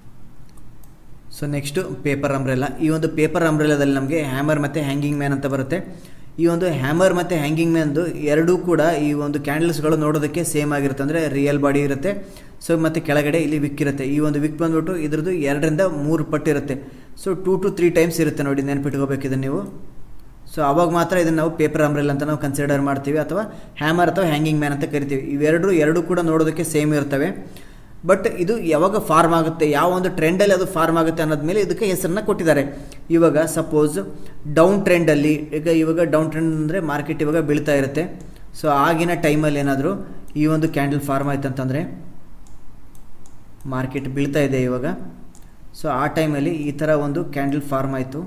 [SPEAKER 1] ಸೊ ನೆಕ್ಸ್ಟು ಪೇಪರ್ ಅಂಬ್ರೆಲ್ಲ ಈ ಒಂದು ಪೇಪರ್ ಅಂಬ್ರೆಲಾದಲ್ಲಿ ನಮಗೆ ಹ್ಯಾಮರ್ ಮತ್ತು ಹ್ಯಾಂಗಿಂಗ್ ಮ್ಯಾನ್ ಅಂತ ಬರುತ್ತೆ ಈ ಒಂದು ಹ್ಯಾಮರ್ ಮತ್ತು ಹ್ಯಾಂಗಿಂಗ್ ಮ್ಯಾನ್ದು ಎರಡೂ ಕೂಡ ಈ ಒಂದು ಕ್ಯಾಂಡಲ್ಸ್ಗಳು ನೋಡೋದಕ್ಕೆ ಸೇಮ್ ಆಗಿರುತ್ತೆ ಅಂದರೆ ರಿಯಲ್ ಬಾಡಿ ಇರುತ್ತೆ ಸೊ ಮತ್ತು ಕೆಳಗಡೆ ಇಲ್ಲಿ ವಿಕ್ ಇರುತ್ತೆ ಈ ಒಂದು ವಿಕ್ ಬಂದ್ಬಿಟ್ಟು ಇದ್ರದ್ದು ಎರಡರಿಂದ ಮೂರು ಪಟ್ಟು ಇರುತ್ತೆ so two to three times ಇರುತ್ತೆ ನೋಡಿ ನೆನ್ಪಿಟ್ಕೋಬೇಕಿದೆ ನೀವು ಸೊ ಅವಾಗ ಮಾತ್ರ ಇದನ್ನು ನಾವು ಪೇಪರ್ ಅಂಬ್ರೆಲ್ ಅಂತ ನಾವು ಕನ್ಸಿಡರ್ ಮಾಡ್ತೀವಿ ಅಥವಾ ಹ್ಯಾಮರ್ ಅಥವಾ ಹ್ಯಾಂಗಿಂಗ್ ಮ್ಯಾನ್ ಅಂತ ಕರಿತೀವಿ ಇವೆರಡು ಎರಡು ಕೂಡ ನೋಡೋದಕ್ಕೆ ಸೇಮ್ ಇರ್ತವೆ ಬಟ್ ಇದು ಯಾವಾಗ ಫಾರ್ಮ್ ಆಗುತ್ತೆ ಯಾವ ಒಂದು ಟ್ರೆಂಡಲ್ಲಿ ಅದು ಫಾರ್ಮ್ ಆಗುತ್ತೆ ಅನ್ನೋದ ಮೇಲೆ ಇದಕ್ಕೆ ಹೆಸರನ್ನ ಕೊಟ್ಟಿದ್ದಾರೆ ಇವಾಗ ಸಪೋಸ್ ಡೌನ್ ಟ್ರೆಂಡಲ್ಲಿ ಈಗ ಇವಾಗ ಡೌನ್ ಟ್ರೆಂಡ್ ಅಂದರೆ ಮಾರ್ಕೆಟ್ ಇವಾಗ ಬೀಳ್ತಾ ಇರುತ್ತೆ ಸೊ ಆಗಿನ ಟೈಮಲ್ಲಿ ಏನಾದರೂ ಈ ಒಂದು ಕ್ಯಾಂಡಲ್ ಫಾರ್ಮ್ ಆಯ್ತು ಅಂತಂದರೆ ಮಾರ್ಕೆಟ್ ಬೀಳ್ತಾ ಇದೆ ಇವಾಗ ಸೊ ಆ ಟೈಮಲ್ಲಿ ಈ ಥರ ಒಂದು ಕ್ಯಾಂಡಲ್ ಫಾರ್ಮ್ ಆಯಿತು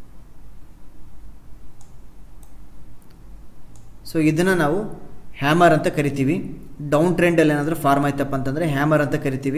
[SPEAKER 1] ಸೊ ಇದನ್ನು ನಾವು ಹ್ಯಾಮರ್ ಅಂತ ಕರಿತೀವಿ ಡೌನ್ ಟ್ರೆಂಡಲ್ಲಿ ಏನಾದರೂ ಫಾರ್ಮ್ ಆಯ್ತಪ್ಪ ಅಂತಂದರೆ ಹ್ಯಾಮರ್ ಅಂತ ಕರಿತೀವಿ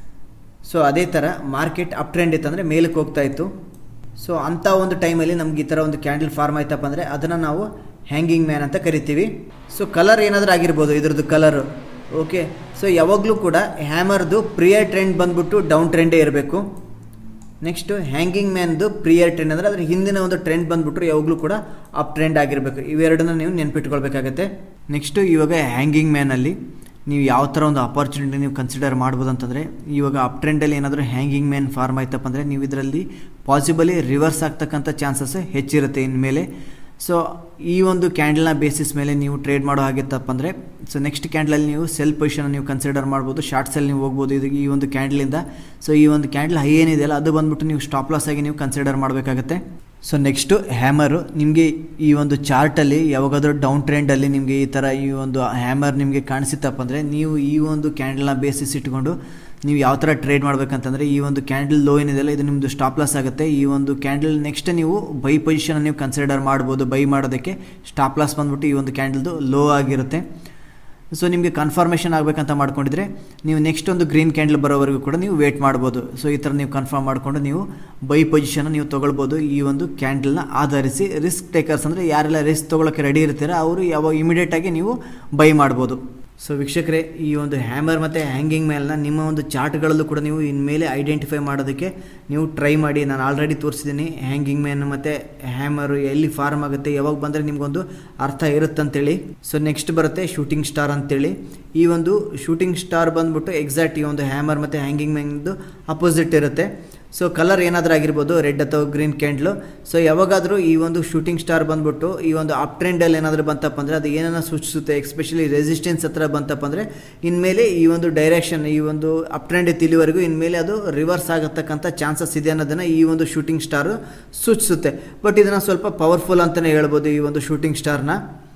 [SPEAKER 1] ಸೊ ಅದೇ ಥರ ಮಾರ್ಕೆಟ್ ಅಪ್ ಟ್ರೆಂಡ್ ಇತ್ತಂದರೆ ಮೇಲಕ್ಕೆ ಹೋಗ್ತಾ ಇತ್ತು ಸೊ ಅಂಥ ಒಂದು ಟೈಮಲ್ಲಿ ನಮ್ಗೆ ಈ ಥರ ಒಂದು ಕ್ಯಾಂಡಲ್ ಫಾರ್ಮ್ ಆಯ್ತಪ್ಪ ಅಂದರೆ ಅದನ್ನು ನಾವು ಹ್ಯಾಂಗಿಂಗ್ ಮ್ಯಾನ್ ಅಂತ ಕರಿತೀವಿ ಸೊ ಕಲರ್ ಏನಾದರೂ ಆಗಿರ್ಬೋದು ಇದ್ರದ್ದು ಕಲರು ಓಕೆ ಸೊ ಯಾವಾಗಲೂ ಕೂಡ ಹ್ಯಾಮರ್ದು ಪ್ರಿಯರ್ ಟ್ರೆಂಡ್ ಬಂದ್ಬಿಟ್ಟು ಡೌನ್ ಟ್ರೆಂಡೇ ಇರಬೇಕು ನೆಕ್ಸ್ಟು ಹ್ಯಾಂಗಿಂಗ್ ಮ್ಯಾನ್ದು ಪ್ರಿಯರ್ ಟ್ರೆಂಡ್ ಅಂದರೆ ಅದ್ರ ಹಿಂದಿನ ಒಂದು ಟ್ರೆಂಡ್ ಬಂದ್ಬಿಟ್ರು ಯಾವಾಗಲೂ ಕೂಡ ಅಪ್ ಟ್ರೆಂಡ್ ಆಗಿರಬೇಕು ಇವೆರಡನ್ನ ನೀವು ನೆನ್ಪಿಟ್ಕೊಳ್ಬೇಕಾಗತ್ತೆ ನೆಕ್ಸ್ಟು ಇವಾಗ ಹ್ಯಾಂಗಿಂಗ್ ಮ್ಯಾನಲ್ಲಿ ನೀವು ಯಾವ ಥರ ಒಂದು ಅಪಾರ್ಚುನಿಟಿ ನೀವು ಕನ್ಸಿಡರ್ ಮಾಡ್ಬೋದು ಅಂತಂದರೆ ಇವಾಗ ಅಪ್ ಟ್ರೆಂಡಲ್ಲಿ ಏನಾದರೂ ಹ್ಯಾಂಗಿಂಗ್ ಮ್ಯಾನ್ ಫಾರ್ಮ್ ಆಯ್ತಪ್ಪ ಅಂದರೆ ನೀವು ಇದರಲ್ಲಿ ಪಾಸಿಬಲಿ ರಿವರ್ಸ್ ಆಗ್ತಕ್ಕಂಥ ಚಾನ್ಸಸ್ ಹೆಚ್ಚಿರುತ್ತೆ ಇನ್ಮೇಲೆ ಸೊ ಈ ಒಂದು ಕ್ಯಾಂಡಲ್ನ ಬೇಸಿಸ್ ಮೇಲೆ ನೀವು ಟ್ರೇಡ್ ಮಾಡೋ ಹಾಗಿತ್ತಪ್ಪ ಅಂದರೆ ಸೊ ನೆಕ್ಸ್ಟ್ ಕ್ಯಾಂಡಲಲ್ಲಿ ನೀವು ಸೆಲ್ ಪೊಸಿಷನ್ ನೀವು ಕನ್ಸಿಡರ್ ಮಾಡ್ಬೋದು ಶಾರ್ಟ್ ಸೆಲ್ ನೀವು ಹೋಗ್ಬೋದು ಇದು ಈ ಒಂದು ಕ್ಯಾಂಡಲಿಂದ ಸೊ ಈ ಒಂದು ಕ್ಯಾಂಡಲ್ ಹೈ ಏನಿದೆಯಲ್ಲ ಅದು ಬಂದ್ಬಿಟ್ಟು ನೀವು ಸ್ಟಾಪ್ ಲಾಸ್ ಆಗಿ ನೀವು ಕನ್ಸಿಡರ್ ಮಾಡಬೇಕಾಗುತ್ತೆ ಸೊ ನೆಕ್ಸ್ಟು ಹ್ಯಾಮರು ನಿಮಗೆ ಈ ಒಂದು ಚಾರ್ಟಲ್ಲಿ ಯಾವಾಗಾದರೂ ಡೌನ್ ಟ್ರೆಂಡಲ್ಲಿ ನಿಮಗೆ ಈ ಥರ ಈ ಒಂದು ಹ್ಯಾಮರ್ ನಿಮಗೆ ಕಾಣಿಸುತ್ತಪ್ಪ ಅಂದರೆ ನೀವು ಈ ಒಂದು ಕ್ಯಾಂಡಲ್ನ ಬೇಸಿಸ್ ಇಟ್ಕೊಂಡು ನೀವು ಯಾವ ಥರ ಟ್ರೇಡ್ ಮಾಡಬೇಕಂತಂದರೆ ಈ ಒಂದು ಕ್ಯಾಂಡಲ್ ಲೋ ಏನಿದೆಯಲ್ಲ ಇದು ನಿಮ್ಮದು ಸ್ಟಾಪ್ ಲಾಸ್ ಆಗುತ್ತೆ ಈ ಒಂದು ಕ್ಯಾಂಡಲ್ ನೆಕ್ಸ್ಟ್ ನೀವು ಬೈ ಪೊಸಿಷನ್ ನೀವು ಕನ್ಸಿಡರ್ ಮಾಡ್ಬೋದು ಬೈ ಮಾಡೋದಕ್ಕೆ ಸ್ಟಾಪ್ ಲಾಸ್ ಬಂದ್ಬಿಟ್ಟು ಈ ಒಂದು ಕ್ಯಾಂಡಲ್ದು ಲೋ ಆಗಿರುತ್ತೆ ಸೊ ನಿಮಗೆ ಕನ್ಫರ್ಮೇಷನ್ ಆಗಬೇಕಂತ ಮಾಡ್ಕೊಂಡಿದ್ರೆ ನೀವು ನೆಕ್ಸ್ಟ್ ಒಂದು ಗ್ರೀನ್ ಕ್ಯಾಂಡಲ್ ಬರೋವರೆಗೂ ಕೂಡ ನೀವು ವೇಟ್ ಮಾಡ್ಬೋದು ಸೊ ಈ ಥರ ನೀವು ಕನ್ಫರ್ಮ್ ಮಾಡಿಕೊಂಡು ನೀವು ಬೈ ಪೊಸಿಷನ್ ನೀವು ತೊಗೊಳ್ಬೋದು ಈ ಒಂದು ಕ್ಯಾಂಡಲ್ನ ಆಧರಿಸಿ ರಿಸ್ಕ್ ಟೇಕರ್ಸ್ ಅಂದರೆ ಯಾರೆಲ್ಲ ರಿಸ್ಕ್ ತೊಗೊಳಕ್ಕೆ ರೆಡಿ ಇರ್ತೀರ ಅವರು ಯಾವಾಗ ಇಮಿಡಿಯೇಟಾಗಿ ನೀವು ಬೈ ಮಾಡ್ಬೋದು ಸೊ ವೀಕ್ಷಕರೇ ಈ ಒಂದು ಹ್ಯಾಮರ್ ಮತ್ತು ಹ್ಯಾಂಗಿಂಗ್ ಮೇಲ್ನ ನಿಮ್ಮ ಒಂದು ಚಾರ್ಟ್ಗಳಲ್ಲೂ ಕೂಡ ನೀವು ಇನ್ಮೇಲೆ ಐಡೆಂಟಿಫೈ ಮಾಡೋದಕ್ಕೆ ನೀವು ಟ್ರೈ ಮಾಡಿ ನಾನು ಆಲ್ರೆಡಿ ತೋರಿಸಿದ್ದೀನಿ ಹ್ಯಾಂಗಿಂಗ್ ಮ್ಯಾನ್ ಮತ್ತು ಹ್ಯಾಮರು ಎಲ್ಲಿ ಫಾರ್ಮ್ ಆಗುತ್ತೆ ಯಾವಾಗ ಬಂದರೆ ನಿಮಗೊಂದು ಅರ್ಥ ಇರುತ್ತಂತೇಳಿ ಸೊ ನೆಕ್ಸ್ಟ್ ಬರುತ್ತೆ ಶೂಟಿಂಗ್ ಸ್ಟಾರ್ ಅಂತೇಳಿ ಈ ಒಂದು ಶೂಟಿಂಗ್ ಸ್ಟಾರ್ ಬಂದ್ಬಿಟ್ಟು ಎಕ್ಸಾಕ್ಟ್ ಈ ಒಂದು ಹ್ಯಾಮರ್ ಮತ್ತು ಹ್ಯಾಂಗಿಂಗ್ ಮ್ಯಾನ್ದು ಅಪೋಸಿಟ್ ಇರುತ್ತೆ ಸೊ ಕಲರ್ ಏನಾದರೂ ಆಗಿರ್ಬೋದು ರೆಡ್ ಅಥವಾ ಗ್ರೀನ್ ಕ್ಯಾಂಡ್ಲು ಸೊ ಯಾವಾಗಾದರೂ ಈ ಒಂದು ಶೂಟಿಂಗ್ ಸ್ಟಾರ್ ಬಂದ್ಬಿಟ್ಟು ಈ ಒಂದು ಅಪ್ ಟ್ರೆಂಡಲ್ಲಿ ಏನಾದರೂ ಬಂತಪ್ಪ ಅಂದರೆ ಅದು ಏನನ್ನ ಸೂಚಿಸುತ್ತೆ ಎಸ್ಪೆಷಲಿ ರೆಸಿಸ್ಟೆನ್ಸ್ ಹತ್ರ ಬಂತಪ್ಪ ಅಂದರೆ ಇನ್ಮೇಲೆ ಈ ಒಂದು ಡೈರೆಕ್ಷನ್ ಈ ಒಂದು ಅಪ್ ಟ್ರೆಂಡ್ ಇಲ್ಲಿವರೆಗೂ ಇನ್ಮೇಲೆ ಅದು ರಿವರ್ಸ್ ಆಗತಕ್ಕಂಥ ಚಾನ್ಸಸ್ ಇದೆ ಅನ್ನೋದನ್ನು ಈ ಒಂದು ಶೂಟಿಂಗ್ ಸ್ಟಾರು ಸೂಚಿಸುತ್ತೆ ಬಟ್ ಇದನ್ನು ಸ್ವಲ್ಪ ಪವರ್ಫುಲ್ ಅಂತಲೇ ಹೇಳ್ಬೋದು ಈ ಒಂದು ಶೂಟಿಂಗ್ ಸ್ಟಾರ್ನ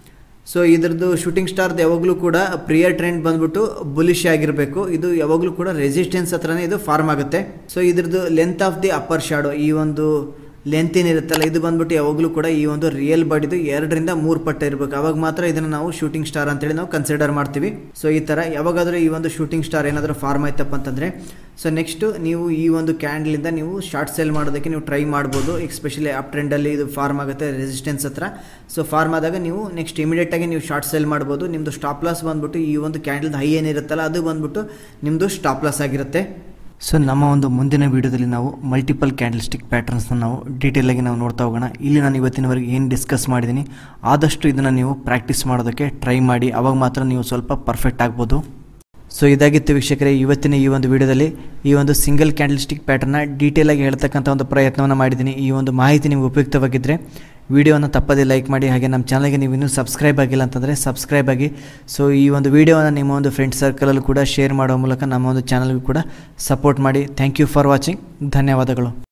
[SPEAKER 1] ಸೊ ಇದ್ರದ್ದು ಶೂಟಿಂಗ್ ಸ್ಟಾರ್ದು ಯಾವಾಗಲೂ ಕೂಡ ಪ್ರಿಯರ್ ಟ್ರೆಂಡ್ ಬಂದ್ಬಿಟ್ಟು ಬುಲಿಶ್ ಆಗಿರಬೇಕು ಇದು ಯಾವಾಗಲೂ ಕೂಡ ರೆಸಿಸ್ಟೆನ್ಸ್ ಹತ್ರನೇ ಇದು ಫಾರ್ಮ್ ಆಗುತ್ತೆ ಸೊ ಇದ್ರದ್ದು length of the upper shadow ಈ ಒಂದು ಲೆಂತ್ ಏನಿರುತ್ತಲ್ಲ ಇದು ಬಂದ್ಬಿಟ್ಟು ಯಾವಾಗಲೂ ಕೂಡ ಈ ಒಂದು ರಿಯಲ್ ಬಾಡಿದು ಎರಡರಿಂದ ಮೂರು ಪಟ್ಟು ಇರಬೇಕು ಅವಾಗ ಮಾತ್ರ ಇದನ್ನು ನಾವು ಶೂಟಿಂಗ್ ಸ್ಟಾರ್ ಅಂತೇಳಿ ನಾವು ಕನ್ಸಿಡರ್ ಮಾಡ್ತೀವಿ ಸೊ ಈ ಥರ ಯಾವಾಗಾದರೂ ಈ ಒಂದು ಶೂಟಿಂಗ್ ಸ್ಟಾರ್ ಏನಾದರೂ ಫಾರ್ಮ್ ಆಯ್ತಪ್ಪ ಅಂತಂದರೆ ಸೊ ನೆಕ್ಸ್ಟು ನೀವು ಈ ಒಂದು ಕ್ಯಾಂಡಲಿಂದ ನೀವು ಶಾರ್ಟ್ ಸೇಲ್ ಮಾಡೋದಕ್ಕೆ ನೀವು ಟ್ರೈ ಮಾಡ್ಬೋದು ಎಸ್ಪೆಷಲಿ ಅಪ್ ಟ್ರೆಂಡಲ್ಲಿ ಇದು ಫಾರ್ಮ್ ಆಗುತ್ತೆ ರೆಸಿಸ್ಟೆನ್ಸ್ ಹತ್ರ ಸೊ ಫಾರ್ಮ್ ಆದಾಗ ನೀವು ನೆಕ್ಸ್ಟ್ ಇಮಿಡಿಯೇಟಾಗಿ ನೀವು ಶಾರ್ಟ್ ಸೇಲ್ ಮಾಡ್ಬೋದು ನಿಮ್ಮದು ಸ್ಟಾಪ್ ಲಾಸ್ ಬಂದ್ಬಿಟ್ಟು ಈ ಒಂದು ಕ್ಯಾಂಡಲ್ದು ಹೈ ಏನಿರುತ್ತಲ್ಲ ಅದು ಬಂದ್ಬಿಟ್ಟು ನಿಮ್ಮದು ಸ್ಟಾಪ್ ಲಾಸ್ ಆಗಿರುತ್ತೆ
[SPEAKER 2] ಸೊ ನಮ್ಮ ಒಂದು ಮುಂದಿನ ವಿಡಿಯೋದಲ್ಲಿ ನಾವು ಮಲ್ಟಿಪಲ್ ಕ್ಯಾಂಡಲ್ ಸ್ಟಿಕ್ ಪ್ಯಾಟರ್ನ್ಸ್ನ ನಾವು ಡೀಟೇಲಾಗಿ ನಾವು ನೋಡ್ತಾ ಹೋಗೋಣ ಇಲ್ಲಿ ನಾನು ಇವತ್ತಿನವರೆಗೆ ಏನು ಡಿಸ್ಕಸ್ ಮಾಡಿದ್ದೀನಿ ಆದಷ್ಟು ಇದನ್ನು ನೀವು ಪ್ರಾಕ್ಟೀಸ್ ಮಾಡೋದಕ್ಕೆ ಟ್ರೈ ಮಾಡಿ ಅವಾಗ ಮಾತ್ರ ನೀವು ಸ್ವಲ್ಪ ಪರ್ಫೆಕ್ಟ್ ಆಗ್ಬೋದು ಸೊ ಇದಾಗಿತ್ತು ವೀಕ್ಷಕರೇ ಇವತ್ತಿನ ಈ ಒಂದು ವಿಡಿಯೋದಲ್ಲಿ ಈ ಒಂದು ಸಿಂಗಲ್ ಕ್ಯಾಂಡಲ್ ಸ್ಟಿಕ್ ಪ್ಯಾಟರ್ನ ಡೀಟೇಲಾಗಿ ಹೇಳ್ತಕ್ಕಂಥ ಒಂದು ಪ್ರಯತ್ನವನ್ನು ಮಾಡಿದ್ದೀನಿ ಈ ಒಂದು ಮಾಹಿತಿ ನಿಮ್ಗೆ ಉಪಯುಕ್ತವಾಗಿದ್ದರೆ ವಿಡಿಯೋನ ತಪ್ಪದೇ ಲೈಕ್ ಮಾಡಿ ಹಾಗೆ ನಮ್ಮ ಚಾನಲ್ಗೆ ನೀವು ಇನ್ನೂ ಸಬ್ಸ್ಕ್ರೈಬ್ ಆಗಿಲ್ಲ ಅಂತಂದರೆ ಸಬ್ಸ್ಕ್ರೈಬ್ ಆಗಿ ಸೊ ಈ ಒಂದು ವಿಡಿಯೋನ ನಿಮ್ಮ ಒಂದು ಫ್ರೆಂಡ್ ಸರ್ಕಲಲ್ಲೂ ಕೂಡ ಶೇರ್ ಮಾಡೋ ಮೂಲಕ ನಮ್ಮ ಒಂದು ಚಾನಲ್ಗೂ ಕೂಡ ಸಪೋರ್ಟ್ ಮಾಡಿ ಥ್ಯಾಂಕ್ ಯು ಫಾರ್ ವಾಚಿಂಗ್ ಧನ್ಯವಾದಗಳು